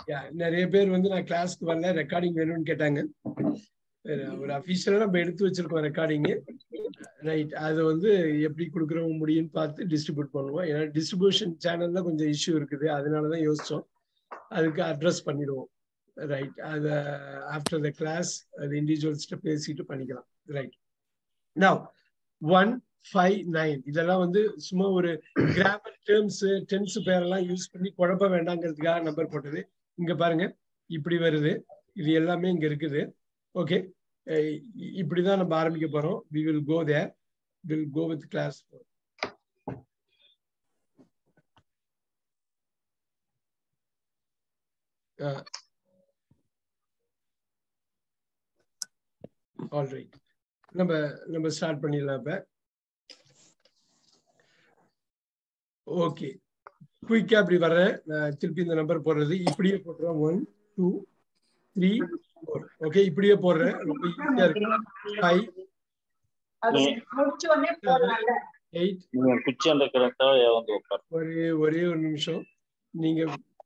Yeah, நிறைய பேர் வந்து நான் கிளாஸ்க்கு வரல ரெக்கார்டிங் வேணும்னு கேட்டாங்க அஹ் ஒரு அஃபீஷியலா நம்ம எடுத்து வச்சிருக்கோம் ரெக்கார்டிங் ரைட் அது வந்து எப்படி கொடுக்குறவங்க முடியும்னு பார்த்து டிஸ்ட்ரிபியூட் பண்ணுவோம் ஏன்னா டிஸ்ட்ரிபியூஷன் சேனல்ல கொஞ்சம் இஷ்யூ இருக்குது அதனாலதான் யோசிச்சோம் அதுக்கு அட்ரஸ் பண்ணிடுவோம் ரைட் அதை ஆஃப்டர் த கிளாஸ் அது இண்டிவிஜுவல்ஸ்கிட்ட பேசிட்டு பண்ணிக்கலாம் right now one five nine இதெல்லாம் வந்து சும்மா ஒரு கிராமர் டேர்ம்ஸ் டென்ஸ் பேரெல்லாம் யூஸ் பண்ணி குழப்ப வேண்டாங்கிறதுக்காக நம்பர் போட்டது இங்க பாருங்க இப்படி வருது இது எல்லாமே இங்க இருக்குது ஓகே இப்படிதான் நம்ம ஆரம்பிக்க போறோம் we will go there will go with class all right நம்ம நம்ம ஸ்டார்ட் பண்ணிடலாம் இப்ப ஓகே குயிக்கா அப்படி வர்றேன் நான் திருப்பி இந்த நம்பர் போடுறது இப்படியே போட்டுறேன் one two three four okay இப்படியே போடுறேன் ரொம்ப ஈஸியா இருக்கு ஃபைவ் அது முடிச்ச உடனே போடலாம்ல எயிட் நீங்க குச்சி அந்த கரெக்டா வந்து உட்கார் ஒரே ஒரே ஒரு நிமிஷம் நீங்க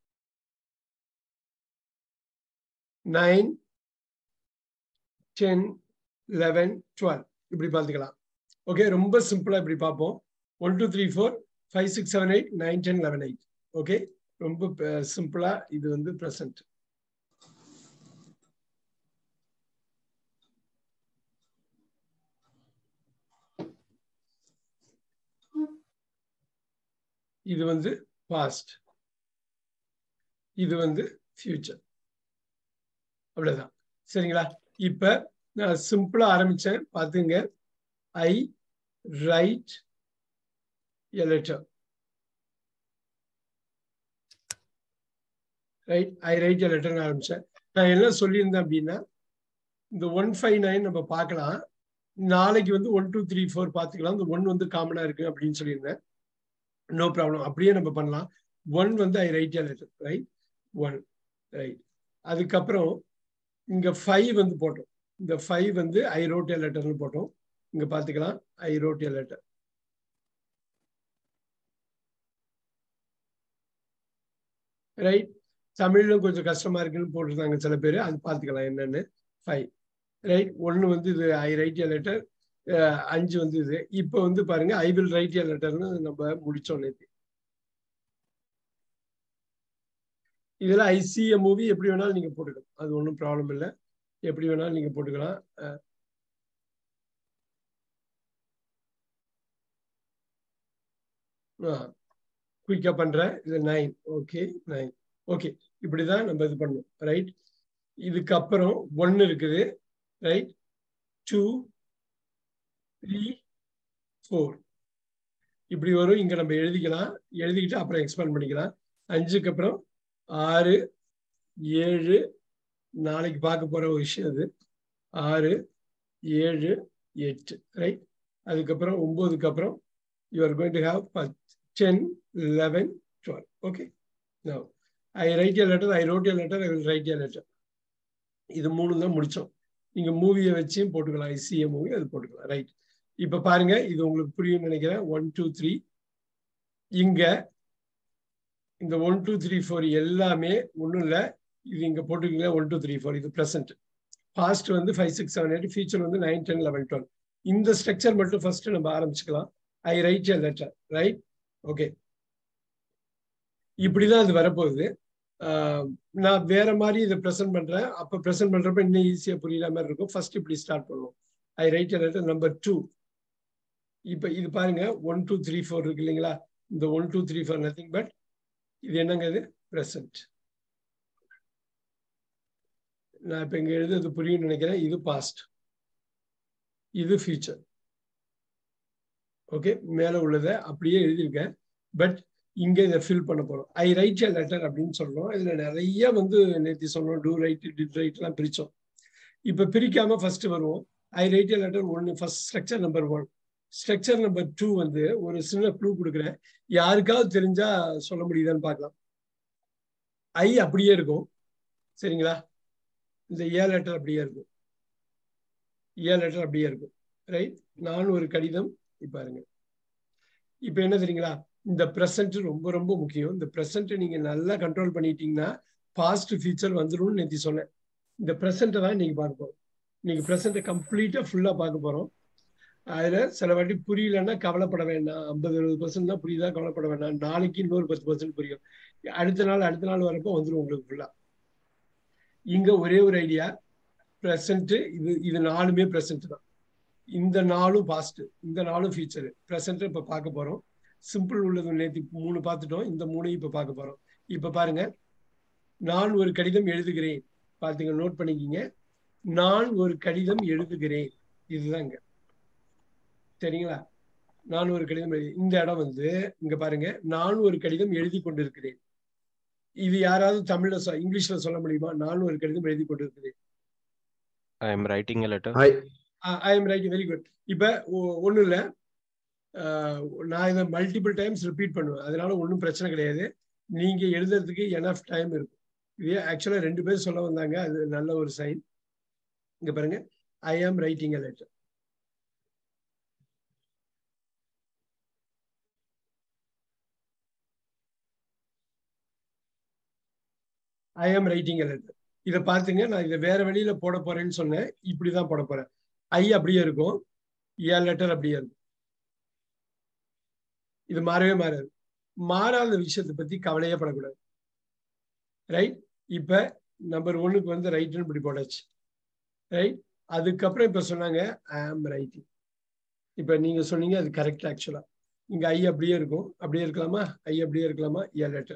நைன் டென் லெவன் டுவெல் இப்படி பார்த்துக்கலாம் ஓகே ரொம்ப சிம்பிளா இப்படி பார்ப்போம் one two three four five six seven eight nine ten eleven eight okay ரொம்ப சிம்பிளா இது வந்து ப்ரெசன்ட் இது வந்து பாஸ்ட் இது வந்து ஃபியூச்சர் அவ்வளவுதான் சரிங்களா இப்ப நான் சிம்பிளா ஆரம்பிச்சேன் பாத்துங்க I write a letter write I write a letter ஆரம்பிச்சேன் நான் என்ன சொல்லியிருந்தேன் அப்படின்னா இந்த ஒன் ஃபைவ் நைன் நம்ம பார்க்கலாம் நாளைக்கு வந்து ஒன் டூ த்ரீ ஃபோர் பார்த்துக்கலாம் இந்த ஒன் வந்து காமனா இருக்கு அப்படின்னு சொல்லியிருந்தேன் நோ ப்ராப்ளம் அப்படியே நம்ம பண்ணலாம் ஒன் வந்து I write a letter write one write அதுக்கப்புறம் இங்க ஃபைவ் வந்து போட்டோம் இந்த ஃபைவ் வந்து ஐ ரோட் எ லெட்டர்னு போட்டோம் இங்க பாத்துக்கலாம் I wrote a letter write தமிழ்லும் கொஞ்சம் கஷ்டமா இருக்குன்னு போட்டிருந்தாங்க சில பேர் அது பார்த்துக்கலாம் என்னன்னு ஃபைவ் ரைட் ஒன்னு வந்து இது ஐ ரைட் எ லெட்டர் அஞ்சு வந்து இது இப்போ வந்து பாருங்க ஐ வில் ரைட் எ லெட்டர்னு நம்ம முடிச்சோம் நேற்று இதுல ஐசிஎ மூவி எப்படி வேணாலும் நீங்க போட்டுக்கலாம் அது ஒன்றும் ப்ராப்ளம் இல்லை எப்படி வேணாலும் நீங்க போட்டுக்கலாம் குயிக்கா பண்றேன் இது நைன் ஓகே நைன் ஓகே இப்படிதான் நம்ம இது பண்ணணும் ரைட் இதுக்கப்புறம் ஒன்னு இருக்குது ரைட் டூ த்ரீ ஃபோர் இப்படி வரும் இங்க நம்ம எழுதிக்கலாம் எழுதிக்கிட்டு அப்புறம் எக்ஸ்பேண்ட் பண்ணிக்கலாம் அஞ்சுக்கு அப்புறம் ஆறு ஏழு நாளைக்கு பார்க்க போற ஒரு விஷயம் அது ஆறு ஏழு எட்டு ரைட் அதுக்கப்புறம் ஒன்பதுக்கு அப்புறம் you are going to have ten eleven twelve okay no I write a letter I wrote a letter I will write a letter இது மூணு தான் முடிச்சோம் நீங்க மூவியை வச்சியும் போட்டுக்கலாம் ஐசிஏ மூவி அது போட்டுக்கலாம் ரைட் இப்ப பாருங்க இது உங்களுக்கு புரியும் நினைக்கிறேன் ஒன் டூ த்ரீ இங்க இந்த ஒன் டூ த்ரீ ஃபோர் எல்லாமே ஒன்றும் இல்லை இது இங்க போட்டுக்கீங்க ஒன் டூ த்ரீ ஃபோர் இது ப்ரெசென்ட் பாஸ்ட் வந்து five six seven eight future வந்து நைன் டென் லெவன் டுவெல் இந்த ஸ்ட்ரக்சர் மட்டும் ஃபர்ஸ்ட் நம்ம ஆரம்பிச்சுக்கலாம் I write a letter write okay இப்படிதான் அது வரப்போகுது நான் வேற மாதிரி இதை ப்ரெசென்ட் பண்றேன் அப்ப ப்ரெசென்ட் பண்றப்ப இன்னும் ஈஸியா புரியுற மாதிரி இருக்கும் ஃபர்ஸ்ட் இப்படி ஸ்டார்ட் பண்ணுவோம் I write a letter number two இப்ப இது பாருங்க ஒன் டூ த்ரீ ஃபோர் இருக்கு இல்லைங்களா இந்த one two three four nothing but இது என்னங்க இது ப்ரெசன்ட் நான் இப்ப இங்க எழுதுறது புரியும் நினைக்கிறேன் இது பாஸ்ட் இது ஃபியூச்சர் ஓகே மேல உள்ளதை அப்படியே எழுதியிருக்கேன் பட் இங்க இதை ஃபில் பண்ண போறோம் ஐ ரைட் எ லெட்டர் அப்படின்னு சொல்றோம் இதுல நிறைய வந்து நேற்று சொன்னோம் டூ ரைட் டிட் ரைட் எல்லாம் பிரிச்சோம் இப்ப பிரிக்காம ஃபர்ஸ்ட் வருவோம் ஐ ரைட் எ லெட்டர் ஒன்னு first structure number one structure number two வந்து ஒரு சின்ன க்ளூ கொடுக்குறேன் யாருக்காவது தெரிஞ்சா சொல்ல முடியுதான்னு பார்க்கலாம் ஐ அப்படியே இருக்கும் சரிங்களா இந்த ஏ லெட்டர் அப்படியே இருக்கும் ஏ லெட்டர் அப்படியே இருக்கும் ரைட் நான் ஒரு கடிதம் பாருங்க இப்ப என்ன தெரியுங்களா இந்த ப்ரெசன்ட் ரொம்ப ரொம்ப முக்கியம் இந்த ப்ரெசன்ட் நீங்க நல்லா கண்ட்ரோல் பண்ணிட்டீங்கன்னா பாஸ்ட் ஃபியூச்சர் வந்துரும்னு நேத்தி சொன்னேன் இந்த ப்ரெசென்ட்டை தான் நீங்க பார்க்க போறோம் நீங்க ப்ரெசென்ட்டை கம்ப்ளீட்டா ஃபுல்லா பார்க்க போறோம் அதுல சில வாட்டி புரியலன்னா கவலைப்பட வேண்டாம் ஐம்பது அறுபது பர்சன்ட் தான் புரியுதா கவலைப்பட வேண்டாம் நாளைக்கு இன்னொரு பத்து பர்சன்ட் புரியும் அடுத்த நாள் அடுத்த நாள் வரப்போ வந்துடும் உங்களுக்கு ஃபுல்லா இங்க ஒரே ஒரு ஐடியா ப்ரெசன்ட் இது இது நாலுமே ப்ரெசன்ட் தான் இந்த நாளும் பாஸ்ட் இந்த நாளும் ஃபியூச்சர் ப்ரெசன்ட் இப்ப பார்க்க போறோம் சிம்பிள் உள்ளது நேத்தி மூணு பார்த்துட்டோம் இந்த மூணையும் இப்ப பார்க்க போறோம் இப்ப பாருங்க நான் ஒரு கடிதம் எழுதுகிறேன் பாத்தீங்க நோட் பண்ணிக்கிங்க நான் ஒரு கடிதம் எழுதுகிறேன் இதுதாங்க சரிங்களா நான் ஒரு கடிதம் எழுதி இந்த இடம் வந்து இங்க பாருங்க நான் ஒரு கடிதம் எழுதி கொண்டிருக்கிறேன் இது யாராவது தமிழ்ல சொ- இங்கிலீஷ்ல சொல்ல முடியுமா நான் ஒரு கடிதம் எழுதி கொண்டிருக்கிறேன் I am writing a letter. I I am write very good இப்ப ஒ- ஒண்ணும் இல்ல ஆஹ் நான் இதை மல்டிபிள் டைம்ஸ் ரிப்பீட் பண்ணுவேன் அதனால ஒன்றும் பிரச்சனை கிடையாது நீங்க எழுதுறதுக்கு எனஃப் டைம் இருக்கும் இதே ஆக்சுவலா ரெண்டு பேர் சொல்ல வந்தாங்க அது நல்ல ஒரு சைன் இங்க பாருங்க ஐ am writing a letter I am writing a letter இதை பார்த்துங்க நான் இதை வேற வழியில போட போறேன்னு சொன்னேன் இப்படிதான் போட போறேன் ஐ அப்படியே இருக்கும் ஏ லெட்டர் அப்படியே இருக்கும் இது மாறவே மாறாது மாறாத விஷயத்தை பத்தி கவலையே படக்கூடாது ரைட் இப்ப நம்பர் ஒன்னுக்கு வந்து ரைட்னு இப்படி போடாச்சு ரைட் அதுக்கப்புறம் இப்ப சொன்னாங்க ஐ ஆம் ரைட்டிங் இப்ப நீங்க சொன்னீங்க அது கரெக்ட் ஆக்சுவலா இங்க ஐ அப்படியே இருக்கும் அப்படியே இருக்கலாமா ஐ அப்படியே இருக்கலாமா ஏ லெட்டர்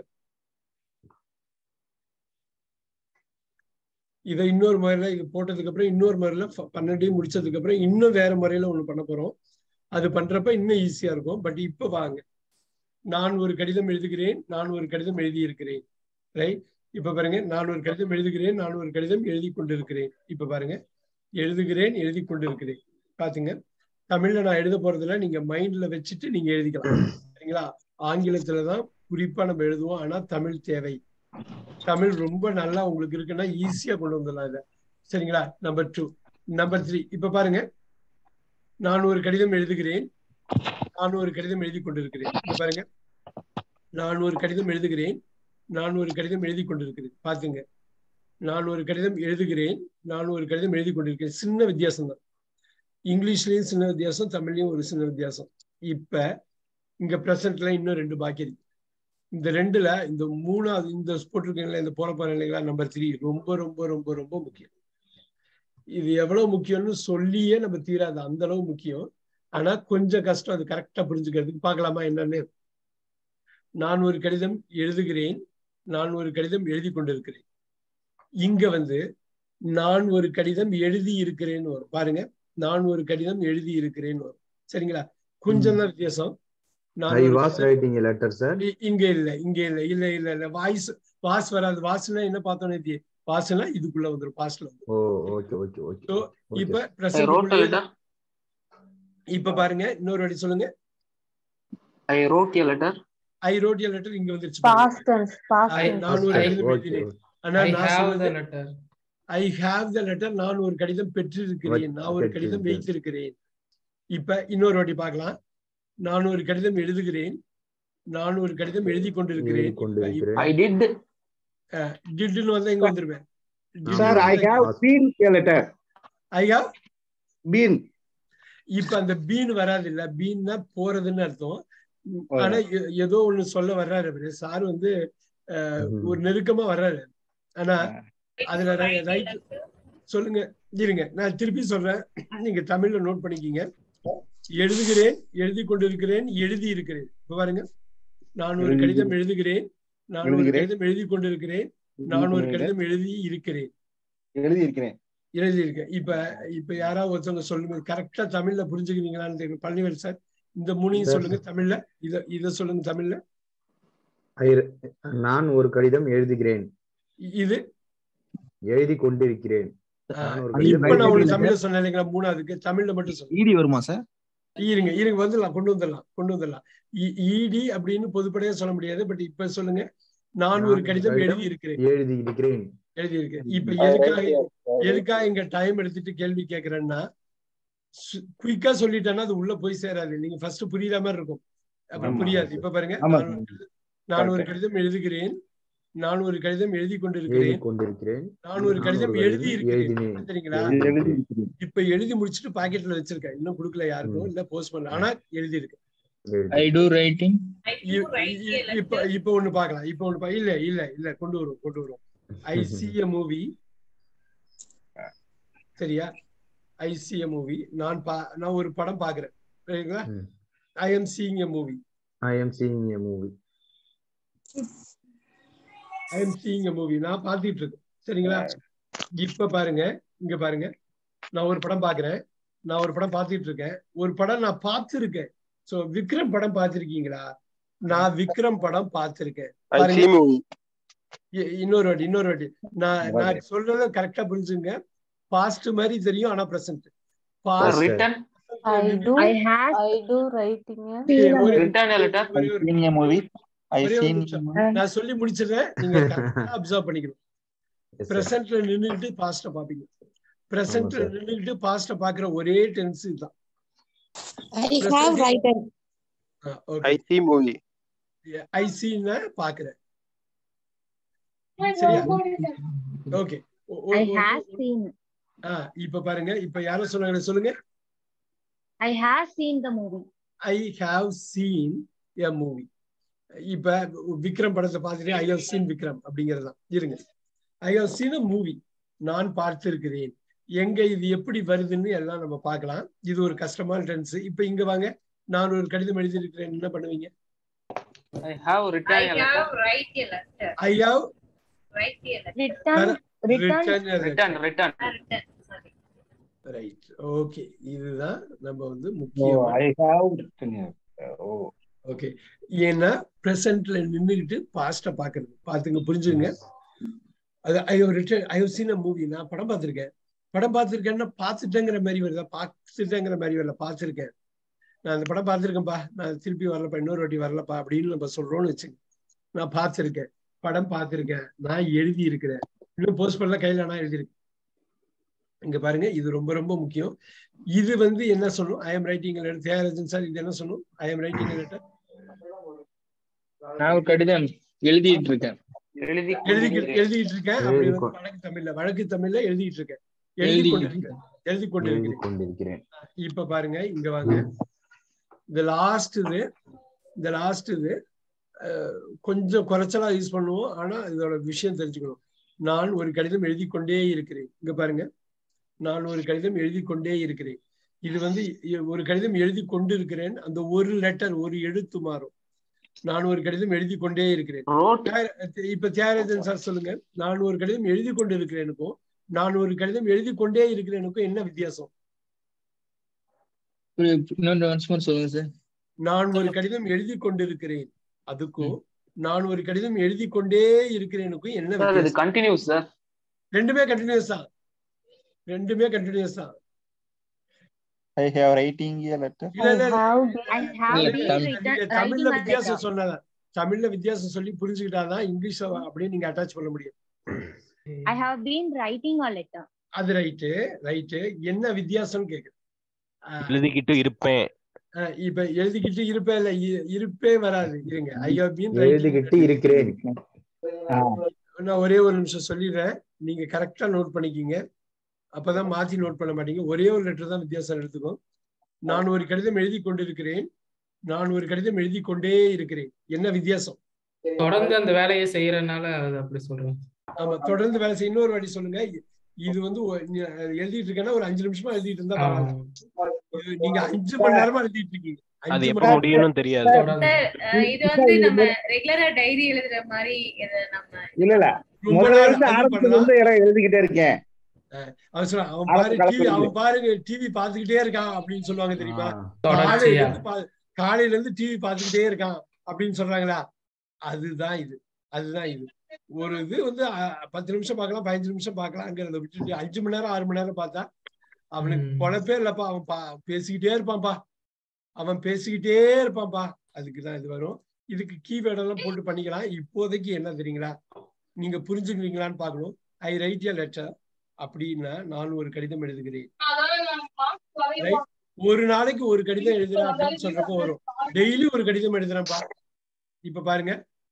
இதை இன்னொரு முறையில இது போட்டதுக்கு அப்புறம் இன்னொரு முறையில ஃப- பன்னெண்டையும் முடிச்சதுக்கு அப்புறம் இன்னும் வேற முறையில ஒண்ணு பண்ண போறோம் அது பண்றப்ப இன்னும் ஈஸியா இருக்கும் பட் இப்ப வாங்க நான் ஒரு கடிதம் எழுதுகிறேன் நான் ஒரு கடிதம் எழுதி இருக்கிறேன் ரைட் இப்ப பாருங்க நான் ஒரு கடிதம் எழுதுகிறேன் நான் ஒரு கடிதம் எழுதி கொண்டிருக்கிறேன் இப்ப பாருங்க எழுதுகிறேன் எழுதி கொண்டிருக்கிறேன் பாத்துங்க தமிழ்ல நான் எழுத போறதுல நீங்க மைண்ட்ல வச்சுட்டு நீங்க எழுதிக்கலாம் சரிங்களா ஆங்கிலத்துலதான் குறிப்பா நம்ம எழுதுவோம் ஆனா தமிழ் தேவை தமிழ் ரொம்ப நல்லா உங்களுக்கு இருக்குன்னா ஈஸியா கொண்டு வந்துடலாம் இதை சரிங்களா நம்பர் டூ நம்பர் த்ரீ இப்ப பாருங்க நான் ஒரு கடிதம் எழுதுகிறேன் நான் ஒரு கடிதம் எழுதி கொண்டிருக்கிறேன் இப்ப பாருங்க நான் ஒரு கடிதம் எழுதுகிறேன் நான் ஒரு கடிதம் எழுதி கொண்டிருக்கிறேன் பாத்துங்க நான் ஒரு கடிதம் எழுதுகிறேன் நான் ஒரு கடிதம் எழுதி கொண்டிருக்கிறேன் சின்ன வித்தியாசம் தான் இங்கிலீஷ்லயும் சின்ன வித்தியாசம் தமிழ்லயும் ஒரு சின்ன வித்தியாசம் இப்ப இங்க பிரசன்ட்ல இன்னும் ரெண்டு பாக்கி இருக்கு இந்த ரெண்டுல இந்த மூணாவது இந்த போட்டிருக்கீங்களா இந்த போற போற இல்லைங்களா நம்பர் த்ரீ ரொம்ப ரொம்ப ரொம்ப ரொம்ப முக்கியம் இது எவ்வளவு முக்கியம்னு சொல்லியே நம்ம தீராது அந்த அளவு முக்கியம் ஆனா கொஞ்சம் கஷ்டம் அது கரெக்டா புரிஞ்சுக்கிறதுக்கு பார்க்கலாமா என்னன்னு நான் ஒரு கடிதம் எழுதுகிறேன் நான் ஒரு கடிதம் எழுதி கொண்டிருக்கிறேன் இங்க வந்து நான் ஒரு கடிதம் எழுதி இருக்கிறேன்னு வரும் பாருங்க நான் ஒரு கடிதம் எழுதி இருக்கிறேன்னு வரும் சரிங்களா கொஞ்சம் தான் வித்தியாசம் நான் I ஒரு was கடிதம் writing a letter, sir. இ- இங்க இல்ல இங்க இல்ல இல்ல இல்ல இல்ல வாய்ஸ் வாஸ் வராது வாஸ்னா என்ன பார்த்தோம் நேத்தி வாஸ்னா இதுக்குள்ள வந்துரும் பாஸ்ட்ல வந்துரும் Oh, okay, okay, okay. So, okay. இப்ப I present wrote a குள்ளேயே letter. தான். இப்ப பாருங்க இன்னொரு வாட்டி சொல்லுங்க I wrote a letter. I wrote a letter இங்க வந்துருச்சு பாருங்க. Past tense, past I- tense. நான் ஒரு Okay, கடிதம் okay, எழுதினேன் okay. ஆனா I நான் have சொன்னது the letter. I have the letter நான் ஒரு கடிதம் பெற்றிருக்கிறேன் நான் ஒரு கடிதம் பெற்றிருக்கிறேன். வைத்திருக்கிறேன் இப்ப இன்னொரு வாட்டி பார்க்கலாம் நான் ஒரு கடிதம் எழுதுகிறேன் நான் ஒரு கடிதம் எழுதி கொண்டிருக்கிறேன் எழுதி கொண்டிருக்கிறேன். I did. டிட்னு வந்தா இங்க வந்துருவேன் Sir, I have been a letter. I have Been. இப்ப அந்த பீன் வராது இல்ல பீன்னா போறதுன்னு அர்த்தம் உம், ஆ. ஆனா எ- ஏதோ ஒண்ணு சொல்ல வர்றாரு அவரு சார் வந்து அஹ், ம். ஒரு நெருக்கமா வர்றாரு ஆனா அதுல ரைட் சொல்லுங்க இருங்க நான் திருப்பி சொல்றேன் நீங்க தமிழ்ல நோட் பண்ணிக்கிங்க எழுதுகிறேன் எழுதி கொண்டிருக்கிறேன் எழுதி இருக்கிறேன் இப்ப பாருங்க நான் ஒரு கடிதம் எழுதுகிறேன் நான் ஒரு எழுதுகிறேன். கடிதம் எழுதி கொண்டிருக்கிறேன் நான் ஒரு கடிதம் எழுதி இருக்கிறேன் எழுதி இருக்கிறேன் எழுதியிருக்கேன் இப்ப இப்ப யாராவது ஒருத்தவங்க சொல்லுங்க கரெக்டா தமிழ்ல புரிஞ்சுக்கிறீங்களான்னு தெரியும் பழனிவேல் சார் இந்த மூணையும் Yes, சொல்லுங்க தமிழ்ல இத இத சொல்லுங்க தமிழ்ல I- நான் ஒரு கடிதம் எழுதுகிறேன் இது எழுதி கொண்டிருக்கிறேன் நான் ஒரு கடிதம் இப்ப நான் எழுதி உங்களுக்கு தமிழ்ல சொன்னேன் இல்லைங்களா மூணாவதுக்கு தமிழ்ல மட்டும் சொல்லுங்க ஈடி வருமா சார் இருங்க இருங்க வந்துடலாம் கொண்டு வந்துடலாம் கொண்டு வந்துடலாம் இடி அப்படின்னு பொதுப்படையா சொல்ல முடியாது பட் இப்ப சொல்லுங்க நான் ஒரு கடிதம் எழுதி இருக்கிறேன் எழுதி இருக்கிறேன் எழுதி இருக்கேன் இப்ப எதுக்காக எதுக்காக இங்க டைம் எடுத்துட்டு கேள்வி கேக்குறேன்னா குயிக்கா சொல்லிட்டேன்னா அது உள்ள போய் சேராது நீங்க ஃபர்ஸ்ட் புரியுற மாதிரி இருக்கும் அப்புறம் ஆமா. புரியாது இப்ப பாருங்க ஆமா. நான் ஒரு கடிதம்- நான் ஒரு கடிதம் எழுதுகிறேன் நான் ஒரு கடிதம் எழுதி எழுதி கொண்டிருக்கிறேன் கொண்டிருக்கிறேன் நான் ஒரு நான் கடிதம் ஒரு எழுதி கடிதம் இருக்கிறேன் எழுதினேன். சரிங்களா எழுதி எழுதி இருக்கிறேன். இப்ப எழுதி முடிச்சுட்டு பாக்கெட்ல வச்சிருக்கேன் இன்னும் கொடுக்கல யாருக்கும் ம். இல்ல போஸ்ட் பண்ணல ஆனா எழுதி இருக்கு எழுதி. I do writing. இ- இ- இப்ப இப்ப ஒண்ணு பாக்கலாம் இப்ப ஒண்ணு பா- இல்ல இல்ல இல்ல கொண்டு வரும் கொண்டு வரும் ஐ சி எ மூவி சரியா ஐ சி எ மூவி நான் பா நான் ஒரு படம் பாக்குறேன் சரிங்களா ம். I am seeing a movie I am seeing a movie. I am seeing a movie நான் பார்த்துட்டு இருக்கேன் சரிங்களா இப்ப பாருங்க இங்க பாருங்க நான் ஒரு படம் பாக்குறேன் நான் ஒரு படம் பார்த்துட்டு இருக்கேன் ஒரு படம் நான் பார்த்திருக்கேன் சோ விக்ரம் படம் பார்த்திருக்கீங்களா நான் விக்ரம் படம் பார்த்திருக்கேன் I பாருங்க. see movie. இ- இன்னொரு வாட்டி இன்னொரு வாட்டி நான் நான் சொல்றத கரெக்டா புரிஞ்சுங்க பாஸ்ட் மாதிரி தெரியும் ஆனா present past return I do. I have I do writing. a- Return a letter. I seen a movie. I ஒரே ஒரு seen நிமிஷம். நான் சொல்லி முடிச்சிடுறேன் நீங்க அப்சர்வ் பண்ணிக்கணும் Yes, sir. பிரசன்ட்ல நின்னுட்டு பாஸ்ட பாப்பீங்க பிரசன்ட்ல sir. நின்னுட்டு பாஸ்ட பாக்குற ஒரே டென்ஸ் இதுதான் I have written. I see movie. ஐ சீன பாக்குறேன் சரியா ஓகே I have seen. இப்ப பாருங்க இப்ப யாரும் சொன்னாங்க சொல்லுங்க I have seen the movie. I have seen a movie இப்ப விக்ரம் படத்தை பார்த்துட்டு ஐ ஹவ் சீன் விக்ரம் அப்படிங்கறதுதான் இருங்க I have seen a movie நான் பார்த்திருக்கிறேன் எங்க இது எப்படி வருதுன்னு எல்லாம் நம்ம பார்க்கலாம் இது ஒரு கஷ்டமான டென்ஸ் இப்ப இங்க வாங்க நான் ஒரு கடிதம் எழுதியிருக்கிறேன் என்ன பண்ணுவீங்க I have written a letter. write a letter. I have Write a letter. Return. Return. Return, return. Written. Sorry. Right okay இதுதான் நம்ம வந்து Oh, முக்கியமா I have written here. Oh. Okay ஏன்னா பிரசன்ட்ல நின்னுகிட்டு பாஸ்ட பாக்குறது பாத்துங்க புரிஞ்சுங்க அது I written I have seen a movie நான் படம் பார்த்திருக்கேன் படம் பார்த்திருக்கேன்னா பார்த்துட்டேங்கிற மாதிரி வருதா பார்த்துட்டேங்கிற மாதிரி வரல பார்த்திருக்கேன் நான் அந்த படம் பார்த்திருக்கேன்ப்பா நான் திருப்பி வரலப்பா இன்னொரு வாட்டி வரலப்பா அப்படின்னு நம்ம சொல்றோம்னு வச்சுங்க நான் பார்த்திருக்கேன் படம் பார்த்திருக்கேன் நான் எழுதி இருக்கிறேன் இன்னும் போஸ்ட் பண்ணல கையில நான் எழுதியிருக்கேன் இங்க பாருங்க இது ரொம்ப ரொம்ப முக்கியம் இது வந்து என்ன சொல்லும் I am writing letter Thiyagarajan sir இது என்ன சொல்லும் ஐ எம் ரைட்டிங் லெட்டர் நான் ஒரு கடிதம் எழுதிட்டு இருக்கேன் எழுதி எழுதி கொண்டிருக்கிறேன். எழுதிட்டு இருக்கேன் அப்படி எழுதி வந்து கொ- வழக்கு தமிழ்ல வழக்கு தமிழ்ல எழுதிட்டு இருக்கேன் எழுதி எழுதி கொண்டிருக்கிறேன் எழுதி எழுதி கொண்டிருக்கிறேன் கொண்டிருக்கிறேன் இப்ப பாருங்க இங்க வாங்க இந்த லாஸ்ட் இது இந்த லாஸ்ட் இது அஹ், கொஞ்சம் குறைச்சலா யூஸ் பண்ணுவோம் ஆனா இதோட விஷயம் தெரிஞ்சுக்கணும் நான் ஒரு கடிதம் எழுதி கொண்டே இருக்கிறேன் இங்க பாருங்க நான் ஒரு கடிதம் எழுதி கொண்டே இருக்கிறேன் இது வந்து இ- ஒரு கடிதம் எழுதி கொண்டு இருக்கிறேன் அந்த ஒரு லெட்டர் ஒரு எழுத்து மாறும் நான் ஒரு கடிதம் எழுதி கொண்டே இருக்கிறேன் Wrote. தியாக- இப்ப தியாகராஜன் சார் சொல்லுங்க நான் ஒரு கடிதம் எழுதி கொண்டு இருக்கிறேனுக்கும் நான் ஒரு கடிதம் எழுதி கொண்டே இருக்கிறேனுக்கும் என்ன வித்தியாசம் ஒரு இன்னொன்று ஒன்ஸ் மோர் சொல்லுங்க சார் நான் ஒரு கடிதம் எழுதி கொண்டிருக்கிறேன் அதுக்கும் நான் ஒரு கடிதம் எழுதி கொண்டே இருக்கிறேனுக்கும் என்ன Sir, இது வித்தியாசம் continuous, sir. ரெண்டுமே கண்டினியூஸ் தான் ரெண்டுமே கண்டினியூஸ் தான் I have writing a letter. இல்ல இல்ல இல்ல. I have இல்ல, been தமிழ். written, இல்ல, தமிழ்ல writing a வித்தியாசம் letter. சொன்னதான் தமிழ்ல வித்தியாசம் சொல்லி புரிஞ்சுக்கிட்டாதான் இங்கிலீஷ் அப்படியே நீங்க அட்டாச் பண்ண முடியும் I have been writing a letter. அது ரைட்டு ரைட்டு என்ன வித்தியாசம் கேக்குது ஆஹ், எழுதிக்கிட்டு இருப்பேன் ஆஹ், இப்ப எழுதிக்கிட்டு இருப்பே இல்ல இ- இருப்பே வராது இருங்க ஐ ஹவ் பீன் எழுதிக்கிட்டு இருக்கிறேன் நான் ஒரே ஒரு நிமிஷம் சொல்லிடுறேன் நீங்க கரெக்டா நோட் பண்ணிக்கிங்க அப்பதான் மாத்தி நோட் பண்ண மாட்டீங்க ஒரே ஒரு லெட்டர் தான் வித்தியாசம் எடுத்துக்கும் நான் ஒரு கடிதம் எழுதி கொண்டிருக்கிறேன் நான் ஒரு கடிதம் எழுதி கொண்டே இருக்கிறேன் என்ன வித்தியாசம் தொடர்ந்து அந்த வேலையை செய்யறதுனால அது அப்படி சொல்றேன் ஆமா தொடர்ந்து வேலை செய்ய இன்னொரு வாட்டி சொல்லுங்க இது வந்து ஒ- நீ எழுதிட்டு இருக்கேன்னா ஒரு அஞ்சு நிமிஷமா எழுதிட்டு இருந்தா பரவாயில்ல இது நீங்க அஞ்சு மணி நேரமா எழுதிட்டு இருக்கீங்க அது அஞ்சு எப்ப மணி நேரம் முடியும்னு தெரியாது தொடர்ந்து அஹ் இது வந்து நம்ம ரெகுலரா டைரி எழுதுற மாதிரி இத நம்ம இல்ல இல்ல ரொம்ப முதல்ல நாள் இருந்து அது ஆரம்பிச்சதுல பண்ணலாம் இருந்து எல்லாம் எழுதிக்கிட்டே இருக்கேன் அவன் சொல்றான் அவன் ஆரம்ப பாரு காலத்துல டிவி இருந்து. அவன் பாருங்க டிவி பாத்துக்கிட்டே இருக்கான் அப்படின்னு சொல்லுவாங்க தெரியுமா ஆ, காலையில தொடர்ச்சியா இருந்து பா- காலையில இருந்து டிவி பாத்துக்கிட்டே இருக்கான் அப்படின்னு சொல்றாங்களா அதுதான் இது அதுதான் இது ஒரு இது வந்து அஹ், பத்து நிமிஷம் பார்க்கலாம் பதினஞ்சு நிமிஷம் பார்க்கலாங்கிறத விட்டுட்டு அஞ்சு மணி நேரம் ஆறு மணி நேரம் பார்த்தா அவனுக்கு ம். பொழப்பே இல்லப்பா அவன் பா- பேசிக்கிட்டே இருப்பான்ப்பா அவன் பேசிக்கிட்டே இருப்பான்ப்பா அதுக்கு தான் இது வரும் இதுக்கு கீவேர்ட் எல்லாம் போட்டு பண்ணிக்கலாம் இப்போதைக்கு என்ன தெரியுங்களா நீங்க புரிஞ்சுக்கிறீங்களான்னு பார்க்கணும் ஐ ரைட் எ லெட்டர் அப்படின்னா நான் ஒரு கடிதம் எழுதுகிறேன் Right? ஒரு நாளைக்கு ஒரு கடிதம் எழுதுறேன் அப்படின்னு சொல்றப்போ வரும் டெய்லி ஒரு கடிதம் எழுதுறேன்ப்பா இப்ப பாருங்க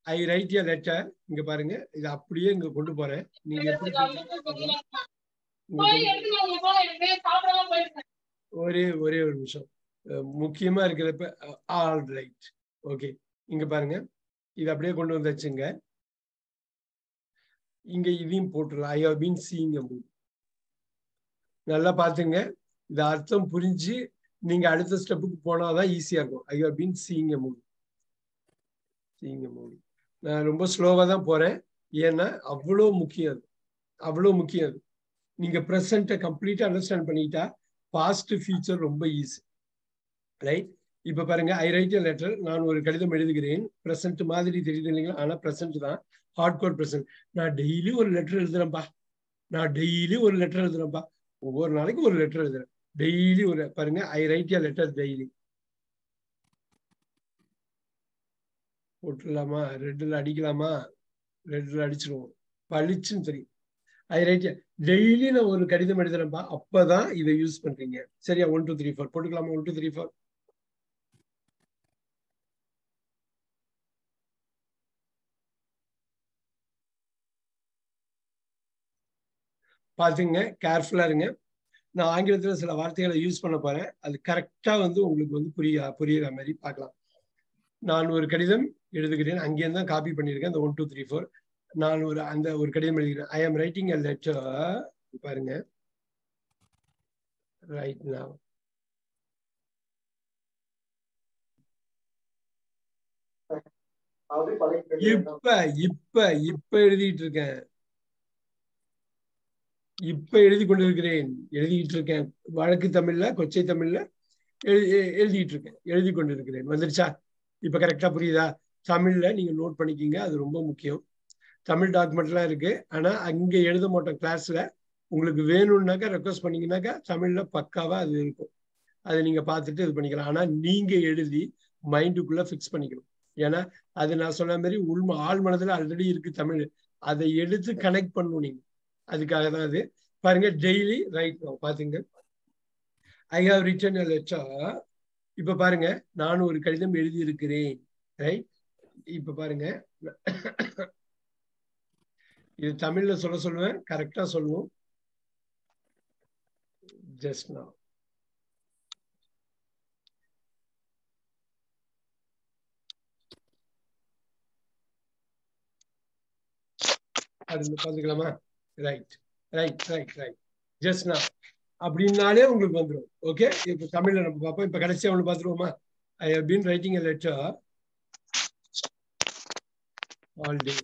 ஐ ரைட் எ லெட்டர் இங்க பாருங்க இது அப்படியே இங்க கொண்டு போறேன் நீங்க எப்படி பண்றீங்க? இங்க கொண்டு- ஒரே ஒரே ஒரு நிமிஷம் அஹ் முக்கியமா இருக்கிறப்ப ஆல் ரைட் ஓகே இங்க பாருங்க இது அப்படியே கொண்டு வந்தாச்சுங்க இங்க இதையும் போட்டுடலாம் I have been seeing movie நல்லா பாத்துங்க இது அர்த்தம் புரிஞ்சு நீங்க அடுத்த ஸ்டெப்புக்கு போனாதான் ஈஸியா இருக்கும் I have been seeing movie seeing movie நான் ரொம்ப ஸ்லோவா தான் போறேன் ஏன்னா அவ்வளோ முக்கியம் அது அவ்வளோ முக்கியம் அது நீங்க ப்ரெசண்ட்டை கம்ப்ளீட்டா அண்டர்ஸ்டாண்ட் பண்ணிட்டா பாஸ்ட் ஃபியூச்சர் ரொம்ப ஈஸி ரைட் இப்ப பாருங்க ஐ ரைட் லெட்டர் நான் ஒரு கடிதம் எழுதுகிறேன் ப்ரெசன்ட் மாதிரி தெரியுது இல்லைங்களா ஆனா ப்ரெசன்ட் தான் ஹார்ட் கோர் ப்ரெசன்ட் நான் டெய்லி ஒரு லெட்டர் எழுதுறேன்ப்பா நான் டெய்லி ஒரு லெட்டர் எழுதுறேன்ப்பா ஒவ்வொரு நாளைக்கு ஒரு லெட்டர் எழுதுறேன் டெய்லி ஒரு பாருங்க I write a letter daily போட்டுடலாமா ரெட்டில் அடிக்கலாமா ரெட்டில் அடிச்சிருவோம் பளிச்சுன்னு தெரியும் ஐ ரைட் டெய்லி நான் ஒரு கடிதம் எழுதுறேன்ப்பா அப்பதான் இதை யூஸ் பண்றீங்க சரியா ஒன் டூ த்ரீ ஃபோர் போட்டுக்கலாமா ஒன் டூ த்ரீ ஃபோர் பாத்துங்க கேர்ஃபுல்லா இருங்க நான் ஆங்கிலத்துல சில வார்த்தைகளை யூஸ் பண்ண போறேன் அது கரெக்டா வந்து உங்களுக்கு வந்து புரிய புரியுற மாதிரி பார்க்கலாம் நான் ஒரு கடிதம் எழுதுகிறேன் அங்கேயும் தான் காப்பி பண்ணியிருக்கேன் அந்த ஒன் டூ த்ரீ ஃபோர் நான் ஒரு அந்த ஒரு கடிதம் எழுதுகிறேன் I am writing a letter பாருங்க ரைட் now இப்ப இப்ப இப்ப எழுதிட்டு இருக்கேன் இப்ப எழுதி கொண்டிருக்கிறேன் எழுதிட்டு இருக்கேன் வழக்கு தமிழ்ல கொச்சை தமிழ்ல எழுதி எழுதிட்டு இருக்கேன் எழுதி கொண்டிருக்கிறேன் வந்துருச்சா இப்ப கரெக்டா புரியுதா தமிழ்ல நீங்க நோட் பண்ணிக்கிங்க அது ரொம்ப முக்கியம் தமிழ் டாக்குமெண்ட்லாம் இருக்கு ஆனா அங்க எழுத மாட்டோம் கிளாஸ்ல உங்களுக்கு வேணும்னாக்கா ரெக்வஸ்ட் பண்ணீங்கன்னாக்கா தமிழ்ல பக்காவா அது இருக்கும் அதை நீங்க பார்த்துட்டு இது பண்ணிக்கலாம் ஆனா நீங்க எழுதி மைண்டுக்குள்ள ஃபிக்ஸ் பண்ணிக்கணும் ஏன்னா அது நான் சொன்ன மாதிரி உள்ம ஆள் மனதுல ஆல்ரெடி இருக்கு தமிழ் அதை எடுத்து கனெக்ட் பண்ணணும் நீங்க அதுக்காக தான் அது பாருங்க டெய்லி ரைட் பாத்துங்க ஐ ஹாவ் ரிட்டன் லெட்டர் இப்ப பாருங்க நான் ஒரு கடிதம் எழுதி இருக்கிறேன் ரைட் இப்ப பாருங்க இது தமிழ்ல சொல்ல சொல்லுவேன் கரெக்டா சொல்லுவோம் ஜஸ்ட் now அது பாத்துக்கலாமா right right right right just நான் அப்படின்னாலே உங்களுக்கு வந்துடும் ஓகே இப்போ தமிழ்ல நம்ம பார்ப்போம் இப்போ கடைசியா ஒன்று பார்த்துருவோமா I have been writing a letter all day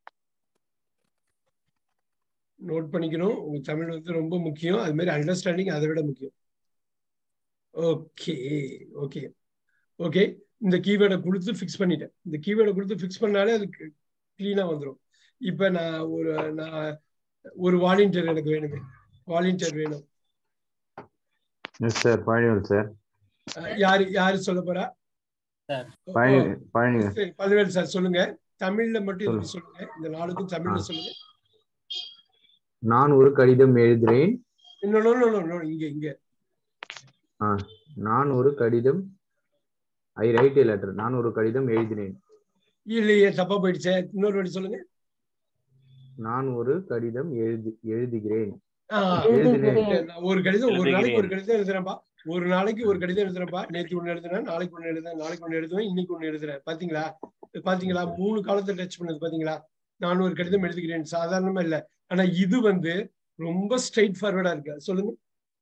note பண்ணிக்கணும் உங்க தமிழ் வந்து ரொம்ப முக்கியம் அது மாதிரி அண்டர்ஸ்டாண்டிங் அதை விட முக்கியம் ஓகே ஓகே ஓகே இந்த கீவேர்டை கொடுத்து ஃபிக்ஸ் பண்ணிட்டேன் இந்த கீவேர்டை கொடுத்து ஃபிக்ஸ் பண்ணாலே அது கிளீனா வந்துடும் இப்ப நான் ஒரு நான் ஒரு வாலண்டியர் எனக்கு வேணுமே வாலண்டியர் வேணும் எஸ் சார் பழனிவேல் சார் அஹ் யாரு யாரு சொல்ல போறா பழனி பழனி சரி பல்வேல் சார் சொல்லுங்க தமிழ்ல மட்டும் இதுக்கு சொல்லுங்க இந்த நாளுக்கும் தமிழ்ல சொல்லுங்க நான் ஒரு கடிதம் எழுதுறேன் இன்னொன்னு இன்னொன்னு, இன்னொன்னு, இங்க இங்க ஆ, நான் ஒரு கடிதம் ஐ ரைட் ஏ லெட்டர் நான் ஒரு கடிதம் எழுதினேன் இல்லையே தப்பா போயிடுச்சே இன்னொரு வாட்டி சொல்லுங்க நான் ஒரு கடிதம் எழுதி எழுதுகிறேன் ஆஹ் எழுதினேன் நான் ஒரு கடிதம் ஒரு நாளைக்கு ஒரு எழுதுகிறேன். கடிதம் எழுதுறேன்ப்பா ஒரு நாளைக்கு ஒரு கடிதம் எழுதுறேன்ப்பா நேத்து ஒண்ணு எழுதுறேன் நாளைக்கு ஒண்ணு எழுதுறேன் நாளைக்கு ஒண்ணு எழுதுவேன் இன்னைக்கு ஒண்ணு எழுதுறேன் பாத்தீங்களா பாத்தீங்களா மூணு காலத்தை டச் பண்ணது பாத்தீங்களா நான் ஒரு கடிதம் எழுதுகிறேன் சாதாரணமா இல்ல ஆனா இது வந்து ரொம்ப ஸ்ட்ரைட் ஃபார்வர்டா இருக்கு சொல்லுங்க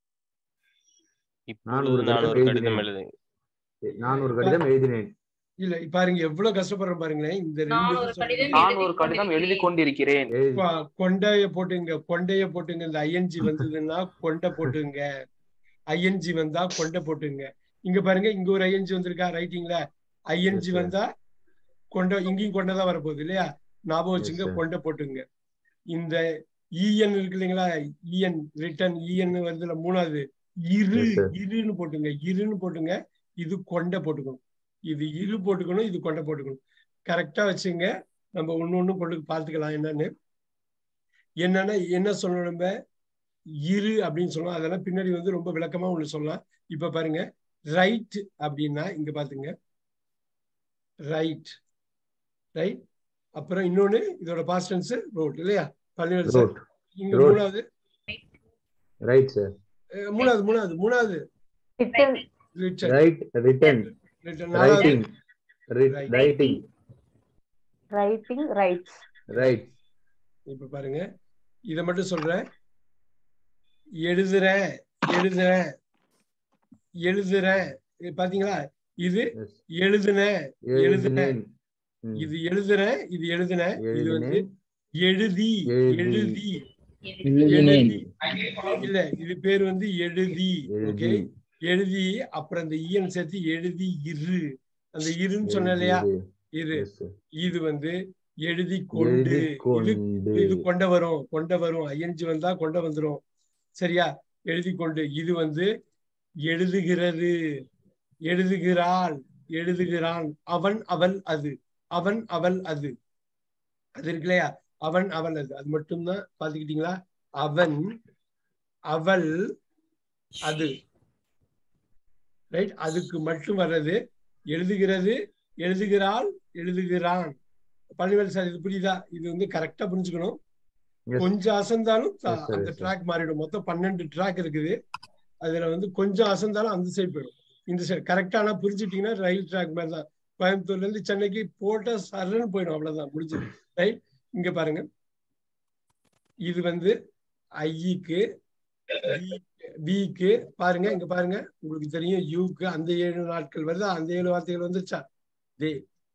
நான் ஒரு இப்பொழுது நான் ஒரு கடிதம் கடிதம் எழுதினேன். எழுது நான் ஒரு கடிதம் எழுதினேன் இல்ல பாருங்க எவ்வளவு கஷ்டப்படுறேன் பாருங்களேன் இந்த நான் ரெண்டு ஒரு இது கடிதம் சொல்றேன். நான் ஒரு கடிதம் எழுதி கொண்டிருக்கிறேன் எழுதி கொ- கொண்டைய போட்டுங்க கொண்டைய போட்டுங்க இந்த ஐஎன்ஜி வந்ததுன்னா கொண்டை போட்டுங்க ஐஎன்ஜி வந்தா கொண்டை போட்டுங்க இங்க பாருங்க இங்க ஒரு ஐஎன்ஜி வந்திருக்கா ரைட்டிங்ல ஐஎன்ஜி Yes, sir. வந்தா கொண்ட இங்கேயும் கொண்டை தான் வரப்போகுது இல்லையா ஞாபகம் வச்சுங்க sir. கொண்டை போட்டுங்க இந்த இஎன் இருக்கு இல்லைங்களா இஎன் ரிட்டன் இஎன் வருதுல மூணாவது இரு Yes, sir. இருன்னு போட்டுங்க இருன்னு போட்டுங்க இது கொண்டை போட்டுக்கணும் இது இரு போட்டுக்கணும் இது கொண்டை போட்டுக்கணும் கரெக்டா வச்சுங்க நம்ம ஒண்ணு ஒண்ணு கொண்டு பார்த்துக்கலாம் என்னன்னு என்னன்னா என்ன சொல்லணும் நம்ம இரு அப்படின்னு சொல்லலாம் அதெல்லாம் பின்னாடி வந்து ரொம்ப விளக்கமா ஒண்ணு சொல்லலாம் இப்ப பாருங்க ரைட் அப்படின்னா இங்க பாத்துங்க ரைட் ரைட் அப்புறம் இன்னொன்னு இதோட பாஸ்ட் டென்ஸ் ரோட் இல்லையா பழனிவேல் சார் ரோட் இங்க Wrote. மூணாவது ரைட் சார் அஹ் மூணாவது மூணாவது மூணாவது Written. Return right return return நாலாவது writing Right. Writing Writing. Writes. Right இப்ப பாருங்க இத மட்டும் சொல்றேன் எழுதுறேன் எழுதுறேன் எழுதுறேன் இது பாத்தீங்களா இது எழுதுன எழுதுன எழுதினேன் ம். இது எழுதுறேன் இது எழுதுன இது வந்து எழுதினேன் எழுதி எழுதி. எழுதி எழுதினேன் எழுதி இல்ல இது பேர் வந்து எழுதி ஓகே எழுதி எழுதி அப்புறம் அந்த ஈயன் சேர்த்து எழுதி இரு அந்த இருன்னு சொன்ன இல்லையா எழுதி. இது Yes, sir. இது வந்து எழுதி கொண்டு எழுதி இது கொண்டு இது கொண்ட வரும் கொண்ட வரும் ஐஎன்ஜி வந்தா கொண்ட வந்துரும் சரியா எழுதி கொண்டு இது வந்து எழுதுகிறது எழுதுகிறாள் எழுதுகிறான் அவன் அவள் அது அவன் அவள் அது அது இருக்கு இல்லையா அவன் அவள் அது அது மட்டும்தான் பாத்துக்கிட்டீங்களா அவன் அவள் அது ரைட் அதுக்கு மட்டும் வர்றது எழுதுகிறது எழுதுகிறாள் எழுதுகிறான் பழனிவேல் சார் இது புரியுதா இது வந்து கரெக்டா புரிஞ்சுக்கணும் Yes. கொஞ்சம் அசந்தாலும் த- Yes, sir, அந்த yes, sir. ட்ராக் மாறிடும் மொத்தம் பன்னெண்டு ட்ராக் இருக்குது அதுல வந்து கொஞ்சம் அசந்தாலும் அந்த சைடு போயிடும் இந்த சைடு கரெக்டா ஆனா புரிஞ்சுட்டீங்கன்னா ரயில் ட்ராக் மாதிரி தான் கோயம்புத்தூர்ல இருந்து சென்னைக்கு போட்டா சரன்னு போயிடும் அவ்வளவுதான் முடிஞ்சது ரைட் இங்க பாருங்க இது வந்து ஐக்கு பிக்கு பாருங்க இங்க பாருங்க உங்களுக்கு தெரியும் யூக்கு அந்த ஏழு நாட்கள் வருதா அந்த ஏழு வார்த்தைகள் வந்துருச்சா தே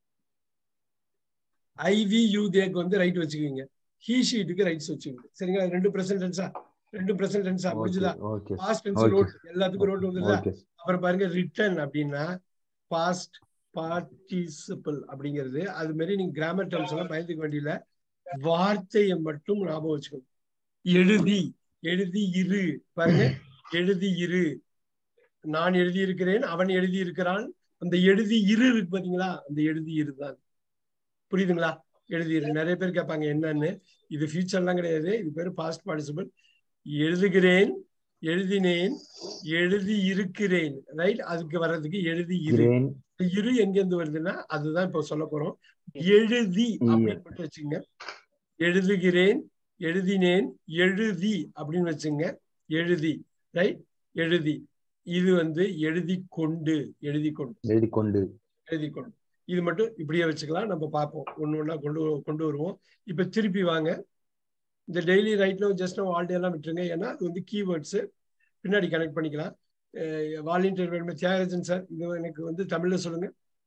ஐவி யூ தேக்கு வந்து ரைட் வச்சுக்குவீங்க ஹீ ஷீட்டுக்கு ரைட்ஸ் வச்சுக்கோங்க சரிங்களா ரெண்டு பிரசன்ட் டென்ஸா ரெண்டு பிரசன்ட் டென்ஸா Okay, புரிஞ்சுதா okay, past tense okay. Wrote எல்லாத்துக்கும் ரோட் வந்துருதா Okay. அப்புறம் பாருங்க ரிட்டன் அப்படின்னா பாஸ்ட் பார்ட்டிசிபிள் அப்படிங்கிறது அது மாதிரி நீங்க கிராமர் டேர்ம்ஸ் எல்லாம் பயந்துக்க வேண்டியல வார்த்தையை மட்டும் ஞாபகம் வச்சுக்கணும் எழுதி எழுதி இரு பாருங்க எழுதி இரு நான் எழுதி இருக்கிறேன் அவன் எழுதி இருக்கிறான் அந்த எழுதி இரு இருக்கு பாத்தீங்களா அந்த எழுதி இரு தான் புரியுதுங்களா எழுதி இரு நிறைய பேர் கேட்பாங்க என்னன்னு இது ஃபியூச்சர்லாம் கிடையாது இது பேர் பாஸ்ட் பார்ட்டிசிபிள் எழுதுகிறேன் எழுதினேன் எழுதி இருக்கிறேன் ரைட் அதுக்கு வர்றதுக்கு எழுதி இரு Grain. இரு எங்க இருந்து வருதுன்னா அதுதான் இப்ப சொல்ல போறோம் எழுதி அப்படின்னு மட்டும் வச்சுங்க எழுதுகிறேன் எழுதினேன் எழுதி அப்படின்னு வச்சுங்க எழுதி ரைட் எழுதி இது வந்து எழுதி கொண்டு எழுதி கொண்டு எழுதி கொண்டு எழுதி கொண்டு இது மட்டும் இப்படியே வச்சுக்கலாம் நம்ம பார்ப்போம் ஒண்ணு ஒண்ணா கொண்டு வ- கொண்டு வருவோம் இப்ப திருப்பி வாங்க இந்த டெய்லி ரைட்ல ஜஸ்ட் ஆல் டே எல்லாம் விட்டுருங்க ஏன்னா அது வந்து கீவேர்ட்ஸ் பின்னாடி கனெக்ட் பண்ணிக்கலாம் வாலண்டியர் வேணுமே தியாகராஜன் சார் இது எனக்கு வந்து தமிழ்ல சொல்லுங்க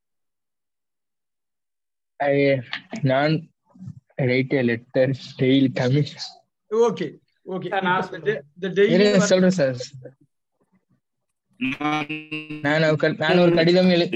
I- நான் write a letter daily Tamil okay okay Sir, நான் இந்த டெய்லி இருங்க, சொல்றேன் சார் நான் ஒரு க- நான் ஒரு கடிதம் எழு